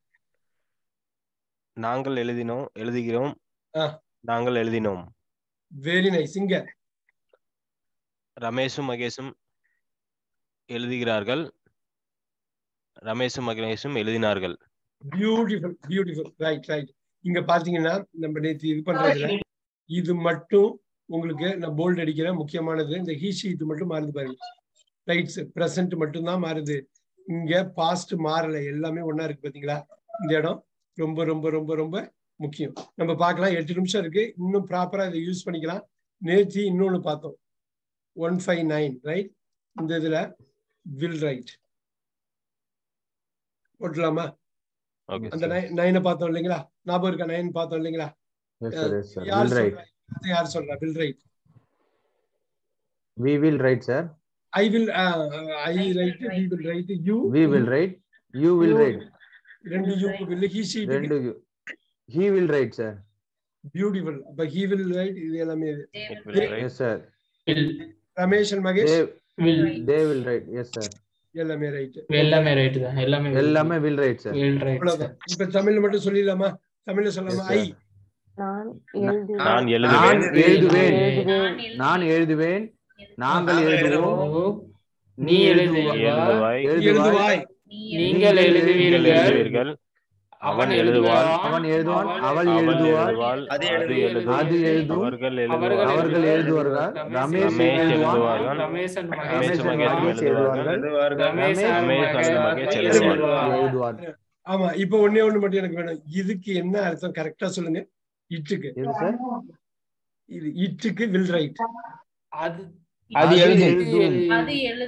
நாங்கள் எழுதினோம் எழுதுகிறோம் ஆ. நாங்கள் எழுதினோம் வெரி நைஸ் இங்க ரமேஷும் மகேஷும் எழுதுகிறார்கள் ரமேஷும் மகேஷும் எழுதினார்கள் பியூட்டிஃபுல் பியூட்டிஃபுல் ரைட் ரைட் இங்க பாத்தீங்கன்னா நம்ம நேத்து இது பண்றதுல இது மட்டும் உங்களுக்கு நான் போல்ட் அடிக்கிறேன் முக்கியமானது இந்த ஹீ ஷீட் மட்டும் மாறுது பாருங்க ரைட்ஸ் பிரசன்ட் மட்டும் தான் மாறுது இங்க பாஸ்ட் மாறல எல்லாமே ஒண்ணா இருக்கு பாத்தீங்களா இந்த இடம் ரொம்ப ரொம்ப ரொம்ப ரொம்ப முக்கியம் நம்ம பார்க்கலாம் எட்டு நிமிஷம் இருக்கு இன்னும் ப்ராப்பரா இதை யூஸ் பண்ணிக்கலாம் நேத்தி இன்னொன்னு பார்த்தோம் ஒன் ஃபைவ் நைன் ரைட் இந்த இதுல வில் ரைட் போட்டலாமா ஓகே அந்த நைனை பார்த்தோம் இல்லைங்களா ஞாபகம் இருக்கா நைன் பார்த்தோம் இல்லைங்களா எஸ் சார் எஸ் சார் யார் வில் ரைட் சொல்றா யார் சொல்றா will write we will write sir I will I write we will write you we will write you will write ரெண்டு யூக்கு வில் ஹி ஷீட் ரெண்டு he will write sir beautiful அப்ப he will write இது எல்லாமே இது. Yes sir Ramesh and Mahesh they will write yes sir எல்லாமே write எல்லாமே write தான் எல்லாமே எல்லாமே will write sir will write அவ்வளவுதான் இப்ப தமிழ்ல மட்டும் சொல்லிடலாமா தமிழ்ல சொல்லலாமா ஐ நான் எழுது நான் நான் எழுதுவேன் எழுதுவேன் நான் எழுதுவேன் நாங்கள் எழுதுவோம் நீ எழுது எழுதுவாய் எழுதுவாய் நீங்கள் எழுதுவீர்கள் எழுதுவீர்கள் அவன் எழுதுவான் அவன் எழுதுவான் அவள் அவள் எழுதுவாள் எழுதுவாள் அது அது எழுதும். எழுதும் அது எழுதும். அவர்கள் அவர்கள் எழுதுவார்கள் அவர்கள் எழுதுவார்கள் ரமேஷ் ரமேஷ் எழுதுவான் எழுதுவார்கள் ரமேஷ் and ரமேஷ் மகேஷ் மகேஷ் மகேஷ் எழுதுவார்கள் எழுதுவார்கள் ரமேஷ் and ரமேஷ் and மகேஷ் மகேஷ் எழுதுவார்கள். எழுதுவார் ஆமா இப்ப ஒண்ணே ஒண்ணு மட்டும் எனக்கு வேணும் இதுக்கு என்ன அர்த்தம் கரெக்டா சொல்லுங்க இட்டுக்கு எது சார் இது இட்டுக்கு வில் ரைட் அது அது அது எழுது எழுதும். அது எழுது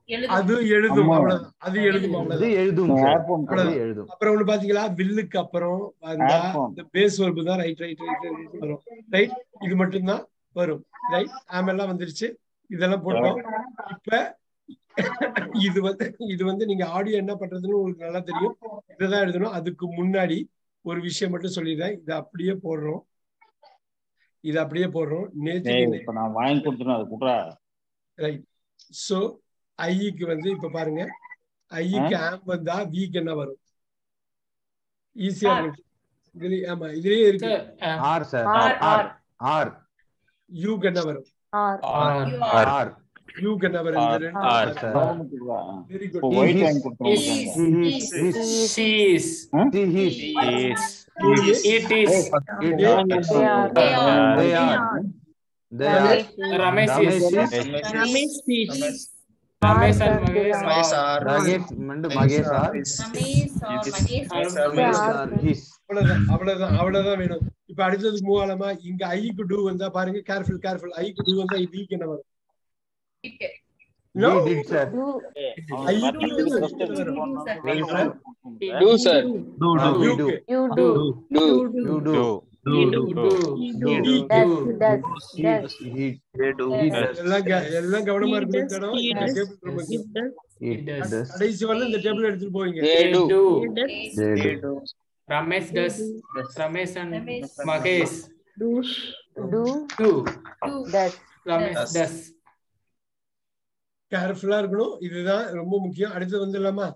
அது எழுதும் ஆமா. அவ்வளவுதான் அது எழுதும் அது அவ்வளவுதான் எழுதும் சார் ஏர்போன் அது அவ்வளவுதான். எழுதும் அப்புறம் ஒண்ணு பாத்தீங்களா வில்லுக்கு அப்புறம் வந்தா Airphone. இந்த பேஸ் வர்பு தான் ரைட் ரைட் ரைட் ரைட் வரும் ரைட் இது மட்டும்தான் வரும் ரைட் ஆமெல்லாம் வந்துருச்சு இதெல்லாம் போட்டோம் இப்ப இது வந்து இது வந்து நீங்க ஆடியோ என்ன பண்றதுன்னு உங்களுக்கு நல்லா தெரியும் இதுதான் எழுதணும் அதுக்கு முன்னாடி ஒரு விஷயம் மட்டும் சொல்லிடுறேன் இதை அப்படியே போடுறோம் இது அப்படியே போடுறோம் டேய் நேற்று இப்ப நான் வாங்கி கொடுத்துறேன் அது குடுறா ரைட் சோ ஐக்கு வந்து இப்ப பாருங்க ஐக்கு ஆம் வந்தா வீக்கு என்ன வரும் ஈஸியா இருக்கு இதுலயே ஆமா இதுலயே இருக்கு are sir are, are are யூக்கு என்ன வரும் ஆர் ஆர் ஆர் யூக்கு என்ன வரும் இந்த ரெண்டு ஆர் சார் வெரி இப்போ குட் ஒயிட் He வாங்கி is- கொடுத்துறேன் he is he is She is. he is is It is. it They- is they are they are they are Ramesh is. Ramesh is Ramesh and Mahesh Mahesh are. are- Ragesh and Magesh are is- Ramesh or It is- Mahesh Mahesh or are- Mahesh are his அவ்வளவுதான் அவ்வளவுதான் அவ்வளவுதான் வேணும் இப்ப அடுத்ததுக்கு move ஆலாமா இங்க ஐக்கு do வந்தா பாருங்க கேர்ஃபுல் கேர்ஃபுல் ஐக்கு டூ வந்தா வீக் என்ன வரும் No. we did sir ஐக்கு டூ வந்தா வீக் என்ன வரும் Do, sir. do do we do you Do. do Do. you do do Do. Do. do does does does he He does. எல்லாம் க- எல்லாம் கவனமா இருக்கணும் இந்த இடம். இந்த table ரொம்ப முக்கியம். it does. does கடைசி வரல இந்த டேபிள் எடுத்துட்டு போவீங்க They do. Do. they do Ramesh does. Ramesh and Ramesh. Mahesh do do. does Ramesh Does. does. கேர்ஃபுல்லா இருக்கணும் இதுதான் ரொம்ப முக்கியம் அடுத்து வந்துடலாமா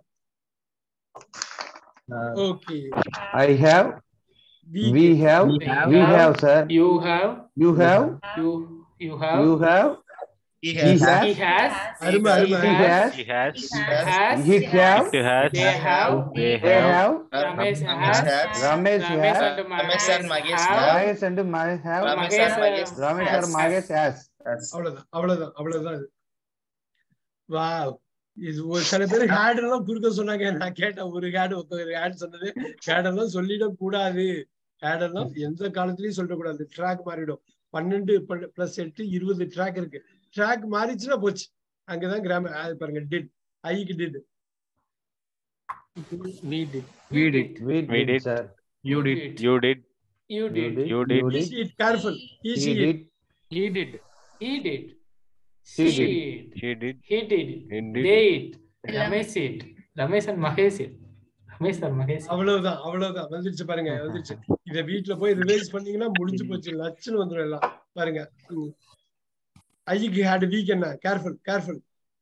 okay I have we we have We we have. have sir You have. you have You. You have. you have He he has. He has has. அருமை அருமை he has he has Has. it have it has They have. they they have have Ramesh Ramesh has. has. Ramesh Ramesh has and Ramesh and Mahesh Mahesh have. Ramesh and my have Ramesh Mahesh and Mahesh Ramesh or has. Magesh has Has. அவ்வளவுதான் அவ்வளவுதான் அவ்வளவுதான் இது. Wow இது ஒரு சில பேர் had எல்லாம் குறுக்க சொன்னாங்க நான் கேட்டேன் ஒரு ஹேட் ஒரு ஹேட் சொன்னது ஹேட் எல்லாம் சொல்லிட கூடாது ஹேட் எல்லாம் எந்த காலத்துலயும் சொல்லக்கூடாது ட்ராக் மாறிடும் பன்னெண்டு பிளஸ் எட்டு இருபது ட்ராக் இருக்கு ட்ராக் மாறிச்சுன்னா போச்சு அங்கதான் கிராம அது பாருங்க டிட் ஐக்கு did We did. We did. we We did did. sir You you did You did. you did You did. you it careful he easy did He did. He did. She She did. did. she did He did. Indeed. They did. Ramesh did. Ramesh and Mahesh did. Ramesh and Mahesh. did. அவ்வளவுதான் அவ்வளவுதான் வந்துருச்சு பாருங்க வந்துருச்சு இத வீட்டுல போய் revise பண்ணீங்கன்னா முடிஞ்சு போச்சு லட்சணம் வந்துடும் எல்லாம் பாருங்க ம். ஐக்கு ஹேட் வீக் என்ன careful careful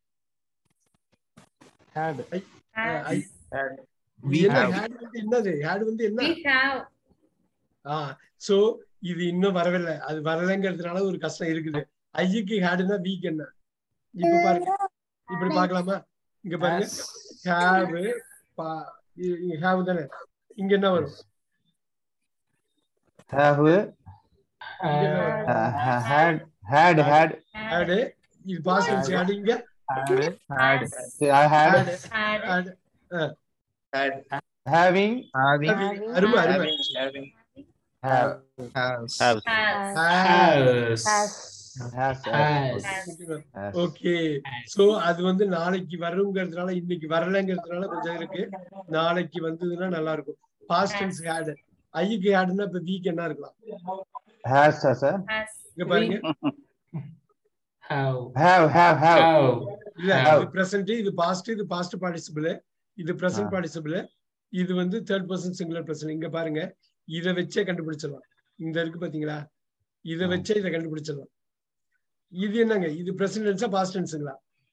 Had. Has. We என்ன have. ஹேட் வந்து என்னது ஹேட் வந்து என்ன We have. ஆ சோ இது இன்னும் வரவில்லை அது வரலைங்கிறதுனால ஒரு கஷ்டம் இருக்குது ஐக்கு ஹேடுனா வீக் என்ன இப்ப பாருங்க இப்படி பார்க்கலாமா இங்க பாருங்க ஹேவ் இங்க ஹேவ் தானே இங்க என்ன வரும் have இங்க என்ன வரும் uh, ha- had had had had இது பாஸ்ட் டென்ஸ் ஹேடு இங்க Had. I had had Had. Had Had. having Having. அருமை அருமை Having. have Has. have Has. Has. has Has. has okay so அது வந்து நாளைக்கு வருங்கிறதுனால இன்னைக்கு வரலைங்கிறதுனால கொஞ்சம் இருக்கு நாளைக்கு வந்ததுன்னா நல்லா இருக்கும் பாஸ்ட் டென்ஸ் ஹேடு ஐக்கு ஹேடுனா இப்ப வீக் என்ன இருக்கலாம் has sir, sir Has. இங்க பாருங்க Have. have have have Have. இல்ல Have. இது பிரசன்ட் இது பாஸ்ட் இது பாஸ்ட் பார்ட்டிசிபிள் இது பிரசன்ட் ஆ. பார்ட்டிசிபிள் இது வந்து தேர்ட் பர்சன் சிங்குலர் பர்சன் இங்க பாருங்க இத வச்சே கண்டுபிடிச்சிடலாம் இந்த இருக்கு பாத்தீங்களா இத ஆ. வச்சே இத கண்டுபிடிச்சிடலாம் இது என்னங்க இது பிரசன்ட் டென்ஸா பாஸ்ட் டென்ஸுங்களா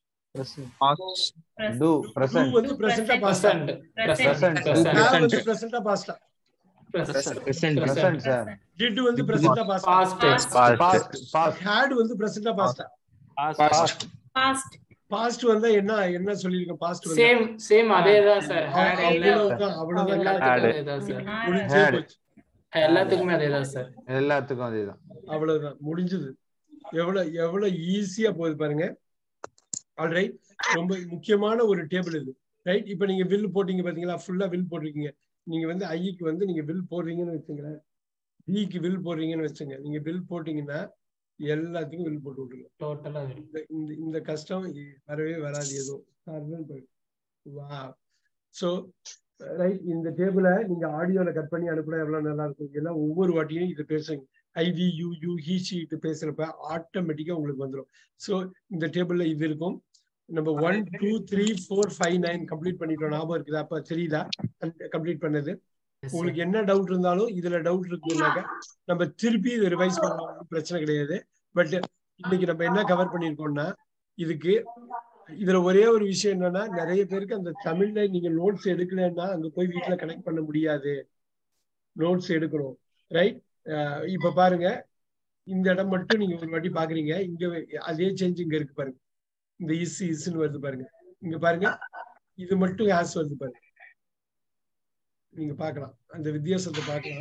do டூ present வந்து பிரசன்டா பாஸ்டா Present. Present. Present. ஹேவ் வந்து பிரசன்டா பாஸ்டா Present. Present. present sir did வந்து பிரசன்டா பாஸ்டா Past tense. past past past had வந்து பிரசன்டா பாஸ்டா past Past. பாஸ்ட் வந்தா என்ன என்ன சொல்லிருக்கோம் பாஸ்ட் வந்து Same. Same அதேதான் சார் Had இல்ல. அவ்வளவுதான் அவ்வளவுதான் எல்லாத்துக்கும் அதேதான் சார் முடிஞ்சே Had. போச்சு எல்லாத்துக்குமே அதேதான் சார் எல்லாத்துக்கும் அதேதான் அவ்வளவுதான் முடிஞ்சது எவ்வளவு எவ்வளவு ஈஸியா போகுது பாருங்க ஆல்ரைட் ரொம்ப முக்கியமான ஒரு டேபிள் இது ரைட் இப்ப நீங்க வில் போட்டீங்க பாத்தீங்களா ஃபுல்லா வில் போட்டிருக்கீங்க நீங்க வந்து ஐக்கு வந்து நீங்க வில் போடுறீங்கன்னு வச்சுங்களேன் பிக்கு வில் போடுறீங்கன்னு வச்சுங்க நீங்க வில் போட்டீங்கன்னா எல்லாத்துக்கும் வில் போட்டு விட்டுருங்க டோட்டலா இந்த இந்த இந்த கஷ்டம் இ- வரவே வராது எதுவும் வா ஸோ ரைட் இந்த டேபிளை நீங்க ஆடியோல கட் பண்ணி அனுப்புனா எவ்வளவு நல்லா இருக்கும் ஏன்னா ஒவ்வொரு வாட்டியும் இது பேசுங்க ஐவி யூ யூ ஹீச்சி இது பேசுறப்ப ஆட்டோமேட்டிக்கா உங்களுக்கு வந்துடும் ஸோ இந்த டேபிள்ல இது இருக்கும் நம்ம one two three four five nine complete பண்ணிட்டோம் ஞாபகம் இருக்குதா அப்ப தெரியுதா கம்ப்ளீட் பண்ணது உங்களுக்கு என்ன டவுட் இருந்தாலும் இதுல டவுட் இருக்குன்னாக்க நம்ம திருப்பி இதை ரிவைஸ் பண்ணலாம் பிரச்சனை கிடையாது பட் இன்னைக்கு நம்ம என்ன கவர் பண்ணியிருக்கோம்னா இதுக்கு இதுல ஒரே ஒரு விஷயம் என்னன்னா நிறைய பேருக்கு அந்த தமிழ்ல நீங்க நோட்ஸ் எடுக்கலன்னா அங்க போய் வீட்ல கனெக்ட் பண்ண முடியாது நோட்ஸ் எடுக்கணும் ரைட் இப்ப பாருங்க இந்த இடம் மட்டும் நீங்க ஒரு வாட்டி பாக்குறீங்க இங்க அதே சேஞ்ச் இங்க இருக்கு பாருங்க இந்த இஸ் இஸ்ன்னு வருது பாருங்க இங்க பாருங்க இது மட்டும் ஆஸ் வருது பாருங்க நீங்க பார்க்கலாம் அந்த வித்தியாசத்தை பார்க்கலாம்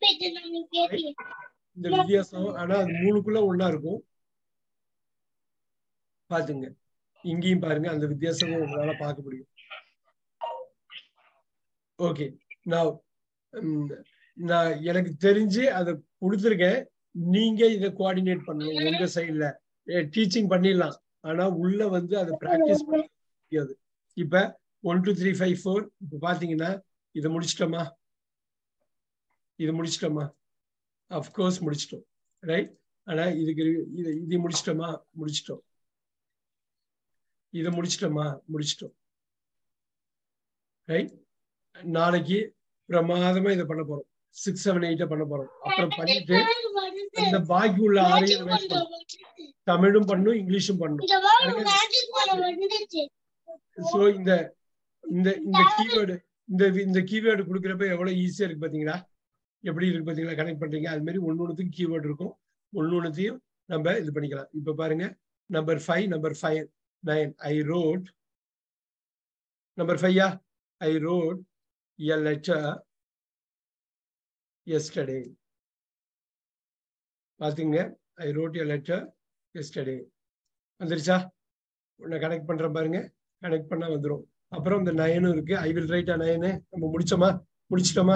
இந்த வித்தியாசம் ஆனா அது மூணுக்குள்ள ஒண்ணா இருக்கும் பாத்துங்க இங்கேயும் பாருங்க அந்த வித்தியாசமும் உங்களால பார்க்க முடியும் ஓகே நான் ம், நான் எனக்கு தெரிஞ்சு அதை கொடுத்துருக்கேன் நீங்க இதை கோஆர்டினேட் பண்ணணும் உங்க சைட்ல டீச்சிங் பண்ணிடலாம் ஆனா உள்ள வந்து அதை பிராக்டிஸ் பண்ண முடியாது இப்ப one two three five four இப்ப பாத்தீங்கன்னா இதை முடிச்சிட்டோமா இது முடிச்சிட்டோமா அஃப்கோர்ஸ் முடிச்சிட்டோம் ரைட் ஆனா இதுக்கு இது இது முடிச்சிட்டோமா முடிச்சிட்டோம் இதை முடிச்சிட்டோமா முடிச்சிட்டோம் ரைட் நாளைக்கு பிரமாதமா இதை பண்ண போறோம் சிக்ஸ் செவன் எயிட்ட பண்ண போறோம் அப்புறம் பண்ணிட்டு அந்த பாக்கி உள்ள ஆறையும் revise பண்ணணும். தமிழும் பண்ணும் இங்கிலீஷும் பண்ணும் சோ இந்த இந்த இந்த கீவேர்டு இந்த இந்த கீவேர்டு கொடுக்குறப்ப எவ்வளவு ஈஸியா இருக்கு பாத்தீங்களா எப்படி இருக்கு பாத்தீங்களா கனெக்ட் பண்றீங்க அது மாதிரி ஒன்னு ஒண்ணுத்துக்கு கீவேர்டு இருக்கும் ஒன்னு ஒண்ணுத்தையும் நம்ம இது பண்ணிக்கலாம் இப்ப பாருங்க number five number five nine I wrote number ஃபைவா I wrote a letter yesterday பாத்தீங்க I wrote a letter yesterday வந்துருச்சா உன்னை கனெக்ட் பண்றேன் பாருங்க கனெக்ட் பண்ணா வந்துரும் அப்புறம் இந்த நயனும் இருக்கு I will write uh nine நம்ம முடிச்சோமா முடிச்சிட்டோமா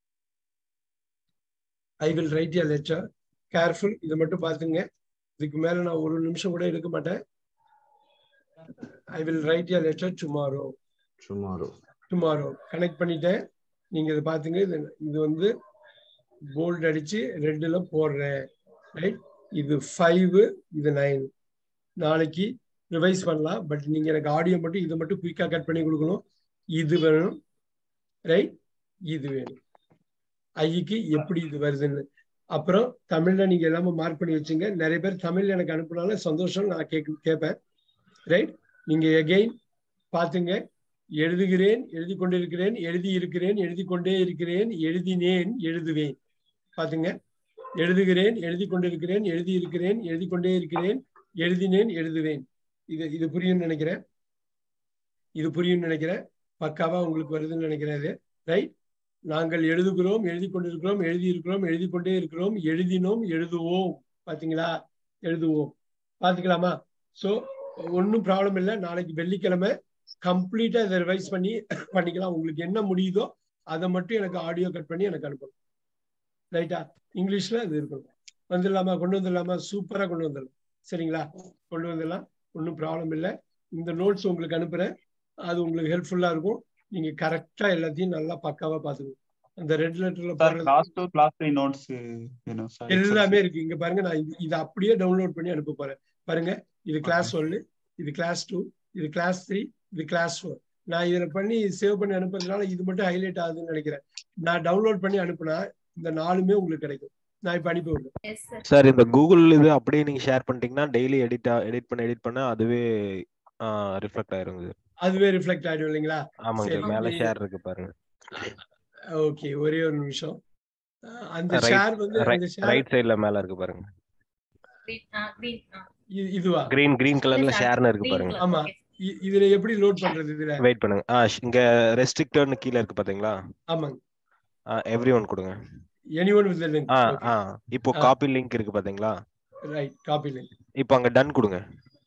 I will write a letter careful இதை மட்டும் பாத்துங்க இதுக்கு மேல நான் ஒரு நிமிஷம் கூட எடுக்க மாட்டேன் I will write a letter tomorrow tomorrow tomorrow connect பண்ணிட்டேன் நீங்க இதை பாத்துங்க இது இது வந்து போல்ட் அடிச்சு ரெண்டுல போடுறேன் ரைட் இது ஃபைவ் இது நைன் நாளைக்கு ரிவைஸ் பண்ணலாம் பட் நீங்க எனக்கு ஆடியோ மட்டும் இதை மட்டும் குயிக்கா கட் பண்ணி கொடுக்கணும் இது வேணும் ரைட் இது வேணும் ஐக்கு எப்படி இது வருதுன்னு அப்புறம் தமிழ்ல நீங்க எல்லாமே மார்க் பண்ணி வச்சுங்க நிறைய பேர் தமிழ்ல எனக்கு அனுப்புனாலும் சந்தோஷம் நான் கேட்க கேட்பேன் ரைட் நீங்க எகெயின் பாத்துங்க எழுதுகிறேன் எழுதி கொண்டிருக்கிறேன் எழுதி இருக்கிறேன் எழுதி கொண்டே இருக்கிறேன் எழுதினேன் எழுதுவேன் பாத்துங்க எழுதுகிறேன் எழுதி கொண்டிருக்கிறேன் எழுதி இருக்கிறேன் எழுதி கொண்டே இருக்கிறேன் எழுதினேன் எழுதுவேன் இது இது புரியும்னு நினைக்கிறேன் இது புரியும்னு நினைக்கிறேன் பக்காவா உங்களுக்கு வருதுன்னு நினைக்கிறேன் இது ரைட் நாங்கள் எழுதுகிறோம் எழுதி கொண்டிருக்கிறோம் எழுதி இருக்கிறோம் எழுதி கொண்டே இருக்கிறோம் எழுதினோம் எழுதுவோம் பாத்தீங்களா எழுதுவோம் பாத்துக்கலாமா சோ ஒன்றும் ப்ராப்ளம் இல்லை நாளைக்கு வெள்ளிக்கிழமை கம்ப்ளீட்டா இதை ரிவைஸ் பண்ணி பண்ணிக்கலாம் உங்களுக்கு என்ன முடியுதோ அதை மட்டும் எனக்கு ஆடியோ கட் பண்ணி எனக்கு அனுப்பணும் ரைட்டா இங்கிலீஷ்ல அது இருக்கணும் வந்துடலாமா கொண்டு வந்துடலாமா சூப்பரா கொண்டு வந்துடலாம் சரிங்களா கொண்டு வந்துடலாம் ஒன்றும் ப்ராப்ளம் இல்லை இந்த நோட்ஸ் உங்களுக்கு அனுப்புறேன் அது உங்களுக்கு ஹெல்ப்ஃபுல்லா இருக்கும் நீங்க கரெக்டா எல்லாத்தையும் நல்லா பக்காவா பாத்துக்கணும் அந்த ரெட் லெட்டர்ல போடுறது class two class three notes வேணும் சார் எல்லாமே இருக்கு இங்க பாருங்க நான் இது இதை அப்படியே டவுன்லோட் பண்ணி அனுப்ப போறேன் பாருங்க இது கிளாஸ் ஒன்னு இது கிளாஸ் டூ இது கிளாஸ் த்ரீ இது கிளாஸ் ஃபோர் நான் இதில் பண்ணி சேவ் பண்ணி அனுப்புறதுனால இது மட்டும் ஹைலைட் ஆகுதுன்னு நினைக்கிறேன் நான் டவுன்லோட் பண்ணி அனுப்புனா இந்த நாலுமே உங்களுக்கு கிடைக்கும் நான் இப்ப அனுப்பி விடுறேன் சார் இந்த கூகுள் இது அப்படியே நீங்க ஷேர் பண்ணிட்டீங்கன்னா டெய்லி எடிட் எடிட் பண்ண எடிட் பண்ண அதுவே ரிஃப்ளெக்ட் ஆயிருங்க சார் அதுவே ரிஃப்ளெக்ட் ஆயிடும் இல்லைங்களா ஆமாங்க சரி சார் மேல ஷேர் இருக்கு பாருங்க ஓகே ஒரே ஒரு நிமிஷம் அஹ் அந்த ஷேர் வந்து அந்த ஷேர் ரைட் சைடுல மேல இருக்கு பாருங்க இதுவா கிரீன் கிரீன் கலர்ல ஷேர்னு இருக்கு பாருங்க ஆமா இ- இதுல எப்படி லோட் பண்றது இதுல வெயிட் பண்ணுங்க ஆ ஷ்- இங்க ரெஸ்ட்ரிக்டட்னு கீழ இருக்கு பாத்தீங்களா ஆமாங்க எவ்ரி ஒன் கொடுங்க எனிஒன் வித் லிங்க் ஆ ஆ இப்போ காப்பி லிங்க் இருக்கு பாத்தீங்களா ரைட் காப்பி லிங்க் இப்போ அங்க டன் கொடுங்க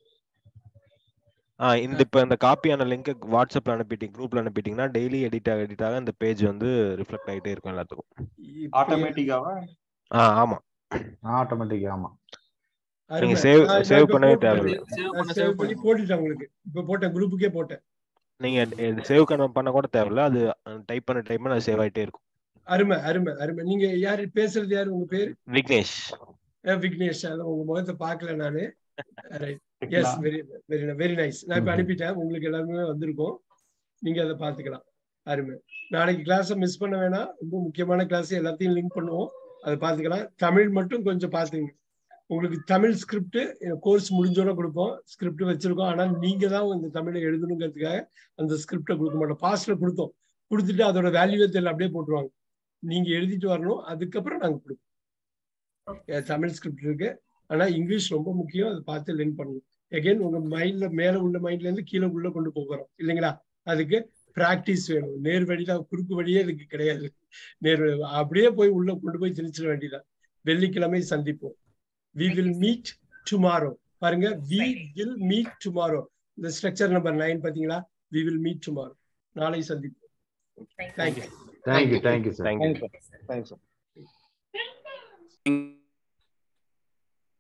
ஆ இந்த இப்போ இந்த காப்பியான லிங்க் வாட்ஸ்அப்ல அனுப்பிட்டீங்க குரூப்ல அனுப்பிட்டீங்கன்னா டெய்லி எடிட் ஆக எடிட் ஆக இந்த பேஜ் வந்து ரிஃப்ளெக்ட் ஆகிட்டே இருக்கும் எல்லாத்துக்கும் ஆட்டோமேட்டிக்காவா ஆ ஆமா ஆட்டோமேட்டிக் ஆமா அருமை save- நான் save இப்ப பண்ணவே போட்டு- தேவையில்ல. நான் save பண்ணி போட்டுட்டேன் உங்களுக்கு இப்ப போட்டேன் குரூப்புக்கே போட்டேன் நீங்க சேவ் பண்ண கூட தேவையில்ல அது டைப் பண்ண டைப் பண்ண அது சேவ் ஆயிட்டே இருக்கும் அருமை அருமை அருமை நீங்க யாரு பேசுறது யாரு உங்க பேரு விக்னேஷ் அஹ் விக்னேஷ் அதான் உங்க முகத்தை பார்க்கல நானு yes very very very nice நான் இப்ப அனுப்பிட்டேன் உங்களுக்கு எல்லாருமே வந்திருக்கும் நீங்க அதை பாத்துக்கலாம் அருமை நாளைக்கு கிளாஸை மிஸ் பண்ண வேணாம் ரொம்ப முக்கியமான கிளாஸ் எல்லாத்தையும் லிங்க் பண்ணுவோம் அதை பாத்துக்கலாம் தமிழ் மட்டும் கொஞ்சம் பாத்துங்க உங்களுக்கு தமிழ் ஸ்கிரிப்ட் கோர்ஸ் முடிஞ்சோட கொடுப்போம் ஸ்கிரிப்ட் வச்சிருக்கோம் ஆனா நீங்க தான் இந்த தமிழை எழுதணுங்கிறதுக்காக அந்த ஸ்கிரிப்டை கொடுக்க மாட்டோம் பாஸ்ட்ல கொடுத்தோம் கொடுத்துட்டு அதோட வேல்யூவே தெரியல அப்படியே போட்டுருவாங்க நீங்க எழுதிட்டு வரணும் அதுக்கப்புறம் நாங்க கொடுப்போம் அஹ் தமிழ் ஸ்கிரிப்ட் இருக்கு ஆனா இங்கிலீஷ் ரொம்ப முக்கியம் அதை பார்த்து லிங்க் பண்ணணும் எகைன் உங்க மைண்ட்ல மேல உள்ள மைண்ட்ல இருந்து கீழே உள்ள கொண்டு போகிறோம் இல்லைங்களா அதுக்கு பிராக்டிஸ் வேணும் நேர் வழியில குறுக்கு வழியே இதுக்கு கிடையாது நேர் வழி. அப்படியே போய் உள்ள கொண்டு போய் திணிச்சிட வேண்டியதான் வெள்ளிக்கிழமை சந்திப்போம் வி வில் மீட் டுமாரோ பாருங்க வி வில் மீட் டுமாரோ இந்த ஸ்ட்ரக்சர் நம்பர் நைன் பாத்தீங்களா வி வில் மீட் டுமாரோ நாளை சந்திப்போம் thank you thank you thank you sir thank you thanks Thank you.